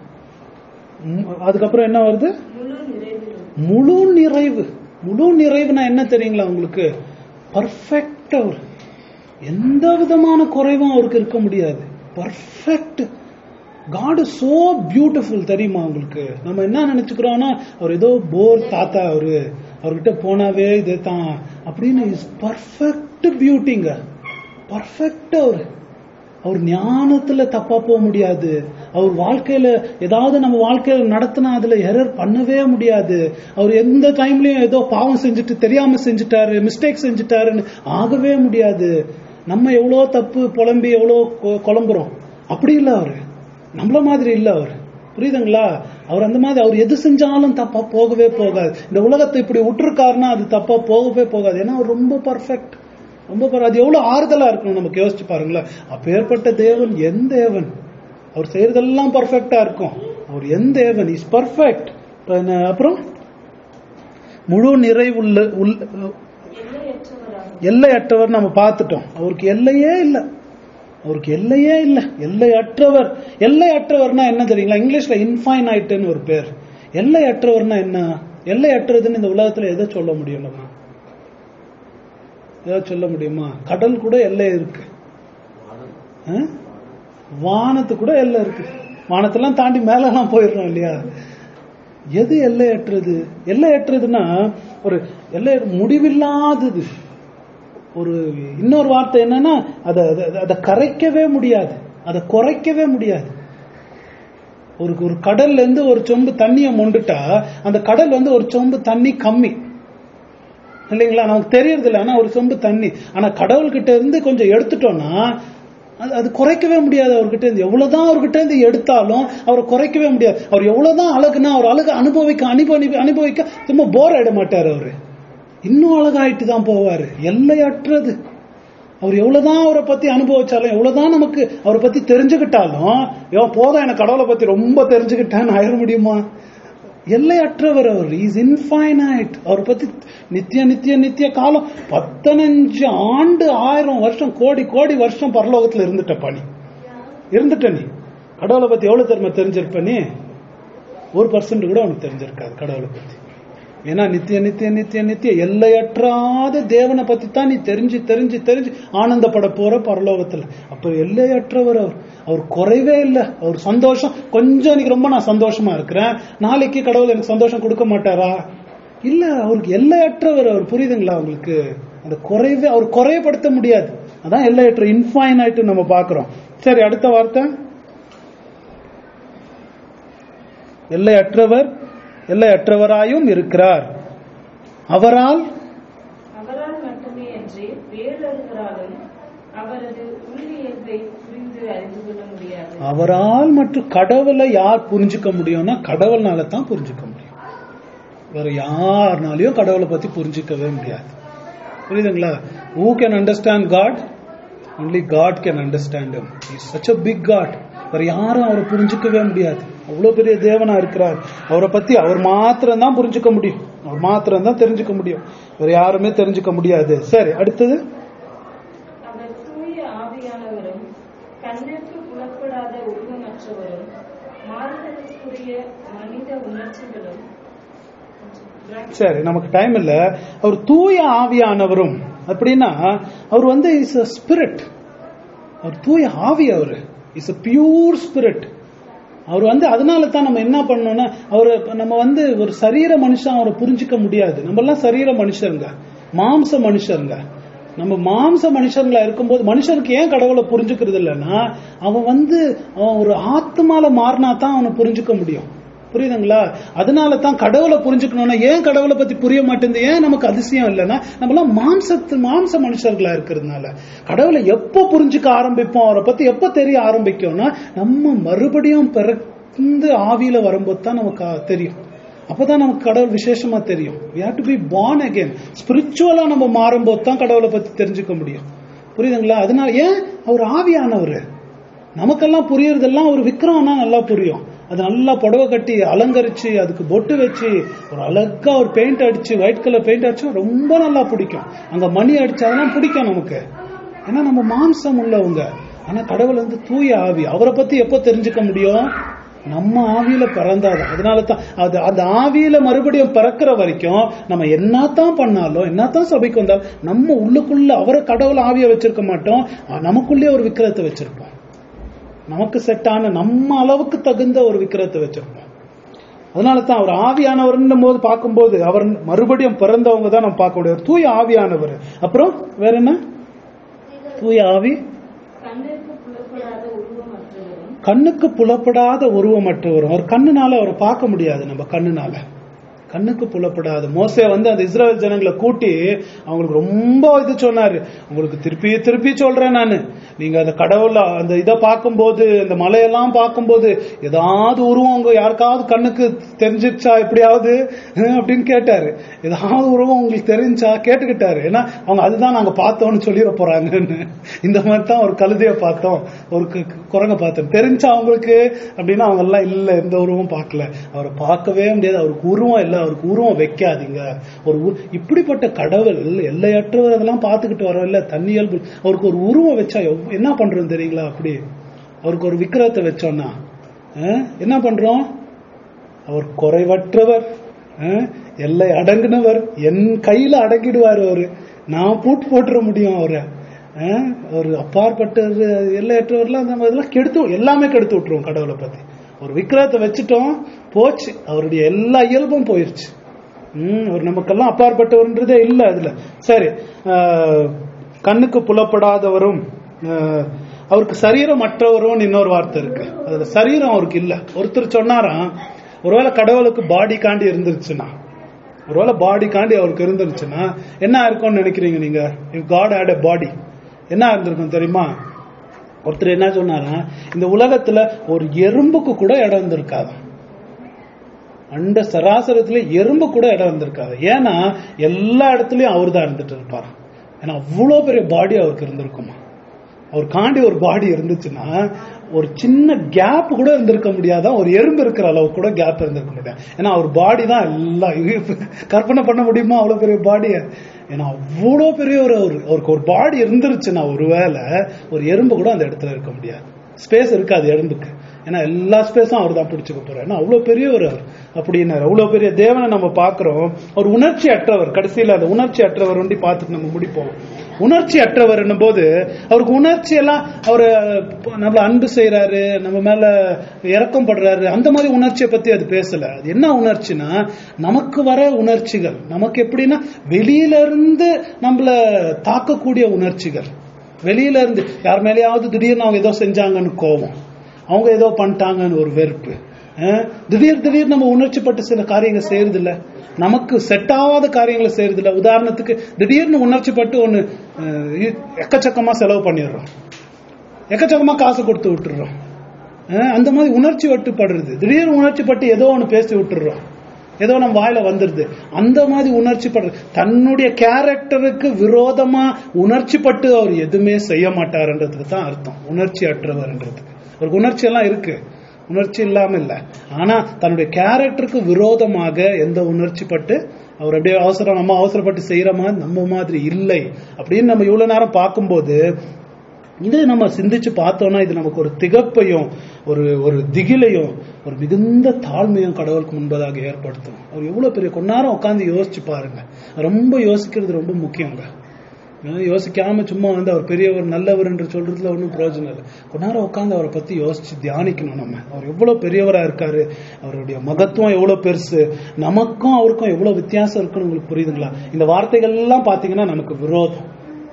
ம், அதுக்கப்புறம் என்ன வருது முழு நிறைவிலும் முழு நிறைவு முழு நிறைவுனா என்ன தெரியுங்களா உங்களுக்கு பர்ஃபெக்ட் அவர் எந்த விதமான குறைவும் அவருக்கு இருக்க முடியாது பர்ஃபெக்ட் காட் சோ பியூட்டிஃபுல் தெரியுமா உங்களுக்கு நம்ம என்ன நினைச்சுக்கிறோம்னா அவர் ஏதோ போர் தாத்தா அவரு அவர்கிட்ட போனாவே இது தான் அப்படின்னு இஸ் பர்ஃபெக்ட் பியூட்டிங்க பர்ஃபெக்ட் அவரு அவர் ஞானத்துல தப்பா போக முடியாது அவர் வாழ்க்கையில ஏதாவது நம்ம வாழ்க்கையில நடத்தினா அதுல எரர் பண்ணவே முடியாது அவர் எந்த டைம்லயும் ஏதோ பாவம் செஞ்சுட்டு தெரியாம செஞ்சுட்டாரு மிஸ்டேக் செஞ்சுட்டாருன்னு ஆகவே முடியாது நம்ம எவ்வளோ தப்பு புலம்பி எவ்வளோ கொ- குழம்புறோம் அப்படி இல்ல அவரு நம்மள மாதிரி இல்ல அவர் புரியுதுங்களா அவர் அந்த மாதிரி அவர் எது செஞ்சாலும் தப்பா போகவே போகாது இந்த உலகத்தை இப்படி விட்டுருக்காருன்னா அது தப்பா போகவே போகாது ஏன்னா அவர் ரொம்ப பர்ஃபெக்ட் ரொம்ப பர- அது எவ்வளவு ஆறுதலா இருக்கணும் நமக்கு யோசிச்சு பாருங்களேன் அப்பேற்பட்ட தேவன் என் தேவன் அவர் செய்யறதெல்லாம் பர்ஃபெக்டா இருக்கும் அவர் என் தேவன் இஸ் பர்ஃபெக்ட் அப்புறம் முழு நிறைவுள்ள உள்ள எல்லையற்றவராகவும் எல்லையற்றவர் நம்ம பார்த்துட்டோம் அவருக்கு எல்லையே இல்லை அவருக்கு எல்லையே இல்லை எல்லையற்றவர் எல்லையற்றவர்னா என்ன தெரியுங்களா இங்கிலீஷ்ல இன்ஃபைனைட்னு ஒரு பேர் எல்லையற்றவர்னா என்ன எல்லையற்றதுன்னு இந்த உலகத்துல எதை சொல்ல முடியும் நம்ம ஏதாவது சொல்ல முடியுமா கடல் கூட எல்லை இருக்கு ஆ? வானத்து கூட எல்லை இருக்கு வானத்தெல்லாம் தாண்டி மேலெல்லாம் போயிடுறோம் இல்லையா எது எல்லையற்றது எல்லையற்றதுன்னா ஒரு எல்லை முடிவில்லாதது ஒரு இன்னொரு வார்த்தை என்னன்னா அதை அதை- அதை கரைக்கவே முடியாது அதை குறைக்கவே முடியாது ஒரு ஒரு கடல்ல இருந்து ஒரு சொம்பு தண்ணியை மொண்டுட்டா அந்த கடல் வந்து ஒரு சொம்பு தண்ணி கம்மி இல்லைங்களா நமக்கு தெரியறது இல்லை ஆனா ஒரு சொம்பு தண்ணி ஆனா கடவுள்கிட்ட இருந்து கொஞ்சம் எடுத்துட்டோம்னா அது அது குறைக்கவே முடியாது அவர்கிட்ட இருந்து எவ்வளவுதான் அவர்கிட்ட இருந்து எடுத்தாலும் அவரை குறைக்கவே முடியாது அவர் எவ்வளவுதான் அழகுனா அவர் அழகு அனுபவிக்க அனுபவி அனுபவிக்க சும்மா போர் ஆயிட மாட்டார் அவரு இன்னும் அழகாயிட்டு தான் போவாரு எல்லையற்றது அவர் எவ்வளவுதான் அவரை பத்தி அனுபவிச்சாலும் எவ்வளவுதான் நமக்கு அவரை பத்தி தெரிஞ்சுக்கிட்டாலும் ஐயோ போதும் எனக்கு கடவுளை பத்தி ரொம்ப தெரிஞ்சுக்கிட்டேன்னு ஆயிட முடியுமா எல்லையற்றவர் அவர் இஸ் இன்ஃபைனைட் அவரை பத்தி நித்திய நித்திய நித்திய காலம் பதினஞ்சு ஆண்டு ஆயிரம் வருஷம் கோடி கோடி வருஷம் பரலோகத்துல இருந்துட்ட பணி இருந்துட்ட நீ கடவுளை பத்தி எவ்வளவு தெரியுமா தெரிஞ்சிருப்ப நீ ஒரு பர்சன்ட் கூட உனக்கு தெரிஞ்சிருக்காது கடவுளை பத்தி ஏன்னா நித்திய நித்திய நித்திய நித்திய எல்லையற்றாத தேவனை பத்தி தான் நீ தெரிஞ்சு தெரிஞ்சு தெரிஞ்சு ஆனந்தப்பட போற பரலோகத்துல அப்ப எல்லையற்றவர் அவர் அவர் குறைவே இல்லை அவர் சந்தோஷம் கொஞ்சம் இன்னைக்கு ரொம்ப நான் சந்தோஷமா இருக்கிறேன் நாளைக்கு கடவுள் எனக்கு சந்தோஷம் கொடுக்க மாட்டாரா இல்ல அவருக்கு எல்லையற்றவர் அவர் புரியுதுங்களா உங்களுக்கு அந்த குறைவே அவர் குறையப்படுத்த முடியாது அதான் எல்லையற்ற இன்ஃபைனைட் நம்ம பாக்குறோம் சரி அடுத்த வார்த்தை எல்லையற்றவர் எல்லையற்றவராயும் இருக்கிறார் அவரால் அவரால் மட்டுமே அன்றி வேறொருவராலும் அவரது உள்ளியல்பை புரிந்து அறிந்து கொள்ள முடியாது அவரால் மற்றும் கடவுளை யார் புரிஞ்சுக்க முடியும்னா கடவுள்னால தான் புரிஞ்சுக்க முடியும் வேற யாருனாலையும் கடவுளை பத்தி புரிஞ்சுக்கவே முடியாது புரியுதுங்களா who can understand God only God can understand is such a big God வேற யாரும் அவரை புரிஞ்சுக்கவே முடியாது அவ்வளவு பெரிய தேவனா இருக்கிறார் அவரை பத்தி அவர் மாத்திரம் தான் புரிஞ்சுக்க முடியும் அவர் மாத்திரம் தான் தெரிஞ்சுக்க முடியும் வேற யாருமே தெரிஞ்சுக்க முடியாது சரி அடுத்தது அவர் தூய ஆவியானவரும் கண்ணிற்கு புலப்படாத உருவமற்றவரும் மாறுதலுக்குரிய மனித உணர்ச்சிகளும் சரி நமக்கு டைம் இல்ல அவர் தூய ஆவியானவரும் அப்படின்னா அவர் வந்து இஸ் அ ஸ்பிரிட் அவர் தூய ஆவி அவர் இஸ் அ பியூர் ஸ்பிரிட் அவர் வந்து அதனால தான் நம்ம என்ன பண்ணோம்னா அவர் நம்ம வந்து ஒரு சரீர மனுஷன் அவரை புரிஞ்சுக்க முடியாது நம்ம எல்லாம் சரீர மனுஷருங்க மாம்ச மனுஷருங்க நம்ம மாம்ச மனுஷங்களா இருக்கும்போது மனுஷனுக்கு ஏன் கடவுளை புரிஞ்சுக்கிறது இல்லைன்னா அவன் வந்து அவன் ஒரு ஆத்மால மாறினா தான் அவனை புரிஞ்சுக்க முடியும் புரியுதுங்களா அதனால தான் கடவுளை புரிஞ்சுக்கணும்னா ஏன் கடவுளை பத்தி புரிய மாட்டேங்குது ஏன் நமக்கு அதிசயம் இல்லைன்னா நம்மளாம் மாம்சத்து மாம்ச மனுஷர்களா இருக்கிறதுனால கடவுளை எப்போ புரிஞ்சுக்க ஆரம்பிப்போம் அவரை பத்தி எப்போ தெரிய ஆரம்பிக்கும்னா நம்ம மறுபடியும் பிறந்து ஆவியில வரும்போது தான் நமக்கு ஆ- தெரியும் அப்பதான் நமக்கு கடவுள் விசேஷமா தெரியும் we have to be born again ஸ்பிரிச்சுவலா நம்ம மாறும்போது தான் கடவுளை பத்தி தெரிஞ்சுக்க முடியும் புரியுதுங்களா அதனால ஏன் அவர் ஆவியானவர் நமக்கெல்லாம் புரியறதெல்லாம் ஒரு விக்ரம்னா நல்லா புரியும் அது நல்லா புடவை கட்டி அலங்கரிச்சு அதுக்கு பொட்டு வச்சு ஒரு அழகா ஒரு பெயிண்ட் அடிச்சு ஒயிட் கலர் பெயிண்ட் அடிச்சு ரொம்ப நல்லா பிடிக்கும் அங்க மணி அடிச்சு அதெல்லாம் பிடிக்கும் நமக்கு ஏன்னா நம்ம மாம்சம் உள்ளவங்க ஆனா கடவுள் வந்து தூய ஆவி அவரை பத்தி எப்போ தெரிஞ்சுக்க முடியும் நம்ம ஆவியில பிறந்தாதான் அதனால தான் அது அந்த ஆவியில மறுபடியும் பிறக்கிற வரைக்கும் நம்ம என்னத்தான் பண்ணாலும் என்னத்தான் சபைக்கு வந்தாலும் நம்ம உள்ளுக்குள்ள அவரை கடவுள் ஆவியை வச்சிருக்க மாட்டோம் நமக்குள்ளே ஒரு விக்கிரத்தை வச்சிருப்போம் நமக்கு செட்டான நம்ம அளவுக்கு தகுந்த ஒரு விக்கிரத்தை வச்சிருப்போம் அதனால தான் அவர் ஆவியானவர்ன்னும் போது பார்க்கும்போது அவர் மறுபடியும் பிறந்தவங்க தான் நம்ம பார்க்க முடியாது தூய ஆவியானவர் அப்புறம் வேற என்ன தூய ஆவி கண்ணிற்கு புலப்படாத உருவமற்றவரும் கண்ணுக்கு புலப்படாத உருவமற்றவரும் அவர் கண்ணுனால அவரை பார்க்க முடியாது நம்ம கண்ணுனால கண்ணுக்கு புலப்படாது மோசே வந்து அந்த இஸ்ரேல் ஜனங்களை கூட்டி அவங்களுக்கு ரொம்ப இது சொன்னாரு உங்களுக்கு திருப்பி திருப்பி சொல்றேன் நானு நீங்க அந்த கடவுள அந்த இதை பார்க்கும்போது இந்த மலையெல்லாம் பார்க்கும்போது ஏதாவது உருவம் உங்க யாருக்காவது கண்ணுக்கு தெரிஞ்சிருச்சா எப்படியாவது ஹம், அப்படின்னு கேட்டாரு ஏதாவது உருவம் உங்களுக்கு தெரிஞ்சா கேட்டுக்கிட்டாரு ஏன்னா அவங்க அதுதான் நாங்க பார்த்தோம்னு சொல்லிட போறாங்கன்னு இந்த மாதிரி தான் ஒரு கழுதைய பார்த்தோம் ஒரு கு- கு- குரங்க பார்த்தோம் தெரிஞ்சா அவங்களுக்கு அப்படின்னா அவங்க எல்லாம் இல்ல எந்த உருவம் பார்க்கல அவரை பார்க்கவே முடியாது அவருக்கு உருவம் இல்லை அவருக்கு உருவம் வைக்காதீங்க ஒரு உரு- இப்படிப்பட்ட கடவுள் எல்லையற்றவர் அதெல்லாம் பார்த்துக்கிட்டு வரோம் இல்ல தண்ணியல் அவருக்கு ஒரு உருவம் வச்சா எவ்- என்ன பண்றோம் தெரியுங்களா அப்படி அவருக்கு ஒரு விக்கிரத்தை வச்சோம்னா அஹ், என்ன பண்றோம் அவர் குறைவற்றவர் அஹ், எல்லை அடங்குனவர் என் கையில அடங்கிடுவார் அவரு நான் பூட்டு போட்டுற முடியும் அவரை அஹ், ஒரு அப்பாற்பட்டவர் எல்லையற்றவர்லாம் அந்த மாதிரிலாம் கெடுத்து எல்லாமே கெடுத்து விட்டுருவோம் கடவுளை பத்தி ஒரு விக்கிரத்தை வச்சுட்டோம் போச்சு அவருடைய எல்லா இயல்பும் போயிருச்சு ம் அவர் நமக்கெல்லாம் அப்பாற்பட்டவர்ன்றதே இல்லை அதுல சரி அஹ், கண்ணுக்கு புலப்படாதவரும் அஹ், அவருக்கு சரீரம் அற்றவரும் இன்னொரு வார்த்தை இருக்கு அதுல சரீரம் அவருக்கு இல்ல ஒருத்தர் சொன்னாராம் ஒருவேளை கடவுளுக்கு பாடி காண்டி இருந்துருச்சுன்னா ஒருவேளை பாடி காண்டி அவருக்கு இருந்துருச்சுன்னா என்ன இருக்கும்னு நினைக்கிறீங்க நீங்க if God had a body என்ன இருந்திருக்கும் தெரியுமா ஒருத்தர் என்ன சொன்னாரா இந்த உலகத்துல ஒரு எறும்புக்கு கூட இடம் இருந்திருக்காது அண்ட சராசரத்துல எறும்பு கூட இடம் இருந்திருக்காது ஏன்னா எல்லா இடத்துலயும் அவர் தான் இருந்துட்டு இருப்பார் ஏன்னா அவ்வளவு பெரிய பாடி அவருக்கு இருந்திருக்குமா அவர் காண்டி ஒரு பாடி இருந்துச்சுன்னா ஒரு சின்ன கேப் கூட இருந்திருக்க முடியாதா ஒரு எறும்பு இருக்கிற அளவு கூட கேப் இருந்திருக்க முடியாது ஏன்னா அவர் பாடி தான் எல்லாம் கற்பனை பண்ண முடியுமா அவ்வளவு பெரிய பாடிய ஏன்னா அவ்வளோ பெரிய ஒரு ஒரு- அவருக்கு ஒரு பாடி இருந்துருச்சுன்னா ஒருவேளை ஒரு எறும்பு கூட அந்த இடத்துல இருக்க முடியாது ஸ்பேஸ் இருக்காது எறும்புக்கு ஏன்னா எல்லா ஸ்பேஸும் அவர் தான் பிடிச்சுக்க போறார் ஏன்னா அவ்வளவு பெரிய ஒரு அவர் அப்படின்னாரு அவ்வளவு பெரிய தேவனை நம்ம பார்க்கிறோம் அவர் உணர்ச்சி அற்றவர் கடைசியில அந்த உணர்ச்சி அற்றவர் ஒண்டி பார்த்துட்டு நம்ம முடிப்போம் உணர்ச்சி அற்றவர் போது அவருக்கு உணர்ச்சி எல்லாம் அவர் நம்மள அன்பு செய்யறாரு நம்ம மேல இறக்கம் படுறாரு அந்த மாதிரி உணர்ச்சியை பத்தி அது பேசல அது என்ன உணர்ச்சினா நமக்கு வர உணர்ச்சிகள் நமக்கு எப்படின்னா வெளியில இருந்து நம்மள தாக்கக்கூடிய உணர்ச்சிகள் வெளியில இருந்து யார் மேலேயாவது திடீர்னு அவங்க ஏதோ செஞ்சாங்கன்னு கோபம் அவங்க ஏதோ பண்ணிட்டாங்கன்னு ஒரு வெறுப்பு அஹ் திடீர் திடீர் நம்ம உணர்ச்சிப்பட்டு சில காரியங்கள் செய்யறது இல்ல நமக்கு செட் ஆகாத காரியங்களை செய்யறது இல்ல உதாரணத்துக்கு திடீர்னு உணர்ச்சிப்பட்டு ஒண்ணு அஹ், இ- எக்கச்சக்கமா செலவு பண்ணிடுறோம் எக்கச்சக்கமா காசு கொடுத்து விட்டுறோம் அஹ், அந்த மாதிரி உணர்ச்சி வட்டுப்படுறது திடீர்னு உணர்ச்சிப்பட்டு ஏதோ ஒண்ணு பேசி விட்டுறோம் ஏதோ நம்ம வாயில வந்துருது அந்த மாதிரி உணர்ச்சி படுறது தன்னுடைய கேரக்டருக்கு விரோதமா உணர்ச்சிப்பட்டு அவர் எதுவுமே செய்ய மாட்டாருன்றதுக்கு தான் அர்த்தம் உணர்ச்சி அற்றவர்ன்றதுக்கு அவருக்கு உணர்ச்சி எல்லாம் இருக்கு உணர்ச்சி இல்லாம இல்ல ஆனா தன்னுடைய கேரக்டருக்கு விரோதமாக எந்த உணர்ச்சிப்பட்டு அவர் அப்படியே அவசரம் நம்ம அவசரப்பட்டு செய்யற மாதிரி நம்ம மாதிரி இல்லை அப்படின்னு நம்ம இவ்வளவு நேரம் பார்க்கும்போது இது நம்ம சிந்திச்சு பார்த்தோம்னா இது நமக்கு ஒரு திகப்பையும் ஒரு ஒரு திகிலையும் ஒரு மிகுந்த தாழ்மையும் கடவுளுக்கு முன்பதாக ஏற்படுத்தும் அவர் எவ்வளவு பெரிய கொஞ்ச நேரம் உட்காந்து யோசிச்சு பாருங்க ரொம்ப யோசிக்கிறது ரொம்ப முக்கியங்க அஹ் யோசிக்காம சும்மா வந்து அவர் பெரியவர் நல்லவர் என்று சொல்றதுல ஒன்றும் பிரயோஜனம் இல்லை கொஞ்ச நேரம் உட்காந்து அவரை பத்தி யோசிச்சு தியானிக்கணும் நம்ம அவர் எவ்வளவு பெரியவரா இருக்காரு அவருடைய மகத்துவம் எவ்வளவு பெருசு நமக்கும் அவருக்கும் எவ்வளவு வித்தியாசம் இருக்குன்னு உங்களுக்கு புரியுதுங்களா இந்த வார்த்தைகள் எல்லாம் பாத்தீங்கன்னா நமக்கு விரோதம்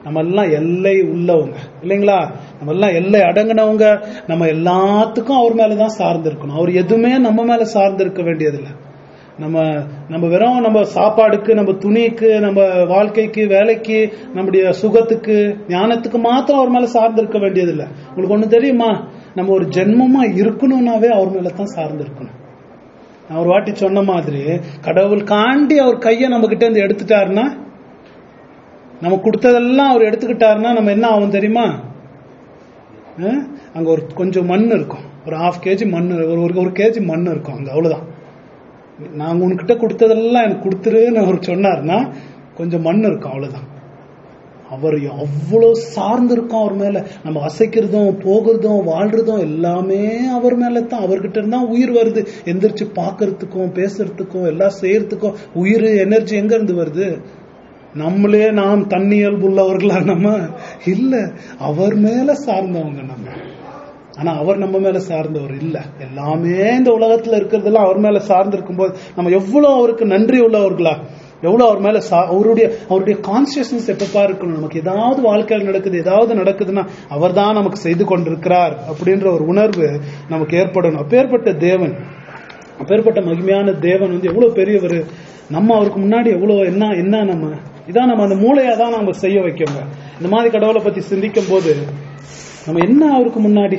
நம்ம எல்லாம் எல்லை உள்ளவங்க இல்லைங்களா நம்ம எல்லாம் எல்லை அடங்கினவங்க நம்ம எல்லாத்துக்கும் அவர் மேலதான் சார்ந்து இருக்கணும் அவர் எதுவுமே நம்ம மேல சார்ந்து இருக்க வேண்டியதில்லை நம்ம நம்ம வெறும் நம்ம சாப்பாடுக்கு நம்ம துணிக்கு நம்ம வாழ்க்கைக்கு வேலைக்கு நம்முடைய சுகத்துக்கு ஞானத்துக்கு மாத்திரம் அவர் மேல சார்ந்து இருக்க வேண்டியதில்லை உங்களுக்கு ஒண்ணு தெரியுமா நம்ம ஒரு ஜென்மமா இருக்கணும்னாவே அவர் மேல தான் சார்ந்து இருக்கணும் நான் ஒரு வாட்டி சொன்ன மாதிரி கடவுள் காண்டி அவர் கையை நம்ம கிட்ட இருந்து எடுத்துட்டாருன்னா நம்ம கொடுத்ததெல்லாம் அவர் எடுத்துக்கிட்டாருன்னா நம்ம என்ன ஆகும் தெரியுமா அஹ்? அங்க ஒரு கொஞ்சம் மண் இருக்கும் ஒரு ஹாஃப் கேஜி மண் ஒரு ஒரு- ஒரு கேஜி மண் இருக்கும் அங்க அவ்வளவுதான் நாங்க உன்கிட்ட கொடுத்ததெல்லாம் எனக்கு கொடுத்துருன்னு அவர் சொன்னார்னா கொஞ்சம் மண் இருக்கும் அவ்வளவுதான் அவர் அவ்வளவு சார்ந்து இருக்கும் அவர் மேல நம்ம அசைக்கிறதும் போகிறதும் வாழ்றதும் எல்லாமே அவர் மேல தான் அவர்கிட்ட இருந்தா உயிர் வருது எந்திரிச்சு பார்க்கறதுக்கும் பேசுறதுக்கும் எல்லாம் செய்யறதுக்கும் உயிர் எனர்ஜி எங்க இருந்து வருது நம்மளே நாம் தன்னியல்பு உள்ளவர்களா நம்ம இல்ல அவர் மேல சார்ந்தவங்க நம்ம ஆனா அவர் நம்ம மேல சார்ந்தவர் இல்ல எல்லாமே இந்த உலகத்துல இருக்கிறதெல்லாம் அவர் மேல சார்ந்து இருக்கும்போது நம்ம எவ்வளவு அவருக்கு நன்றி உள்ளவர்களா எவ்வளவு அவர் மேல சா- அவருடைய அவருடைய கான்சியஸ்னஸ் எப்பப்பா இருக்கணும் நமக்கு ஏதாவது வாழ்க்கையில் நடக்குது ஏதாவது நடக்குதுன்னா அவர் தான் நமக்கு செய்து கொண்டிருக்கிறார் அப்படின்ற ஒரு உணர்வு நமக்கு ஏற்படணும் அப்பேற்பட்ட தேவன் அப்பேற்பட்ட மகிமையான தேவன் வந்து எவ்வளவு பெரியவர் நம்ம அவருக்கு முன்னாடி எவ்வளவு என்ன என்ன நம்ம இதான் நம்ம அந்த மூளையை தான் நம்ம செய்ய வைக்கோங்க இந்த மாதிரி கடவுளை பத்தி சிந்திக்கும் போது நம்ம என்ன அவருக்கு முன்னாடி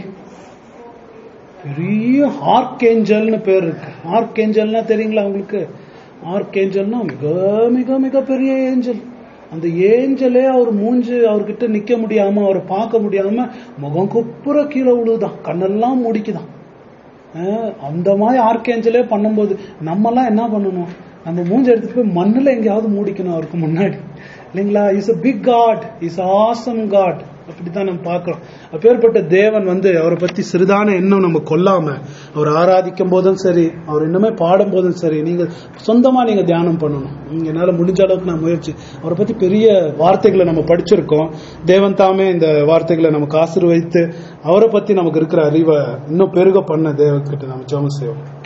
பெரிய ஆர்கேஞ்சல்னு பேர் இருக்கு ஆர்கேஞ்சல்னா தெரியுங்களா உங்களுக்கு ஆர்கேஞ்சல்னா மிக மிக மிக பெரிய ஏஞ்சல் அந்த ஏஞ்சலே அவர் மூஞ்சு அவர்கிட்ட நிக்க முடியாம அவரை பார்க்க முடியாம முகம் குப்புற கீழே விழுதான் கண்ணெல்லாம் முடிக்குதான் அஹ் அந்த மாதிரி ஆர்கேஞ்சலே பண்ணும்போது நம்மலாம் என்ன பண்ணணும் நம்ம மூஞ்சி எடுத்துட்டு போய் மண்ணுல எங்கேயாவது மூடிக்கணும் அவருக்கு முன்னாடி இல்லைங்களா is a big God is awesome God அப்படித்தான் நம்ம பார்க்கிறோம் அப்பேற்பட்ட தேவன் வந்து அவரை பத்தி சிறிதான எண்ணம் நம்ம கொல்லாம அவர் ஆராதிக்கும் போதும் சரி அவர் இன்னுமே பாடும் போதும் சரி நீங்க சொந்தமா நீங்க தியானம் பண்ணணும் உம், என்னால முடிஞ்ச அளவுக்கு நான் முயற்சி அவரை பத்தி பெரிய வார்த்தைகளை நம்ம படிச்சிருக்கோம் தேவன் தாமே இந்த வார்த்தைகளை நமக்கு ஆசீர்வதித்து அவரை பத்தி நமக்கு இருக்கிற அறிவை இன்னும் பெருக பண்ண தேவன்கிட்ட நம்ம ஜெபம் செய்வோம்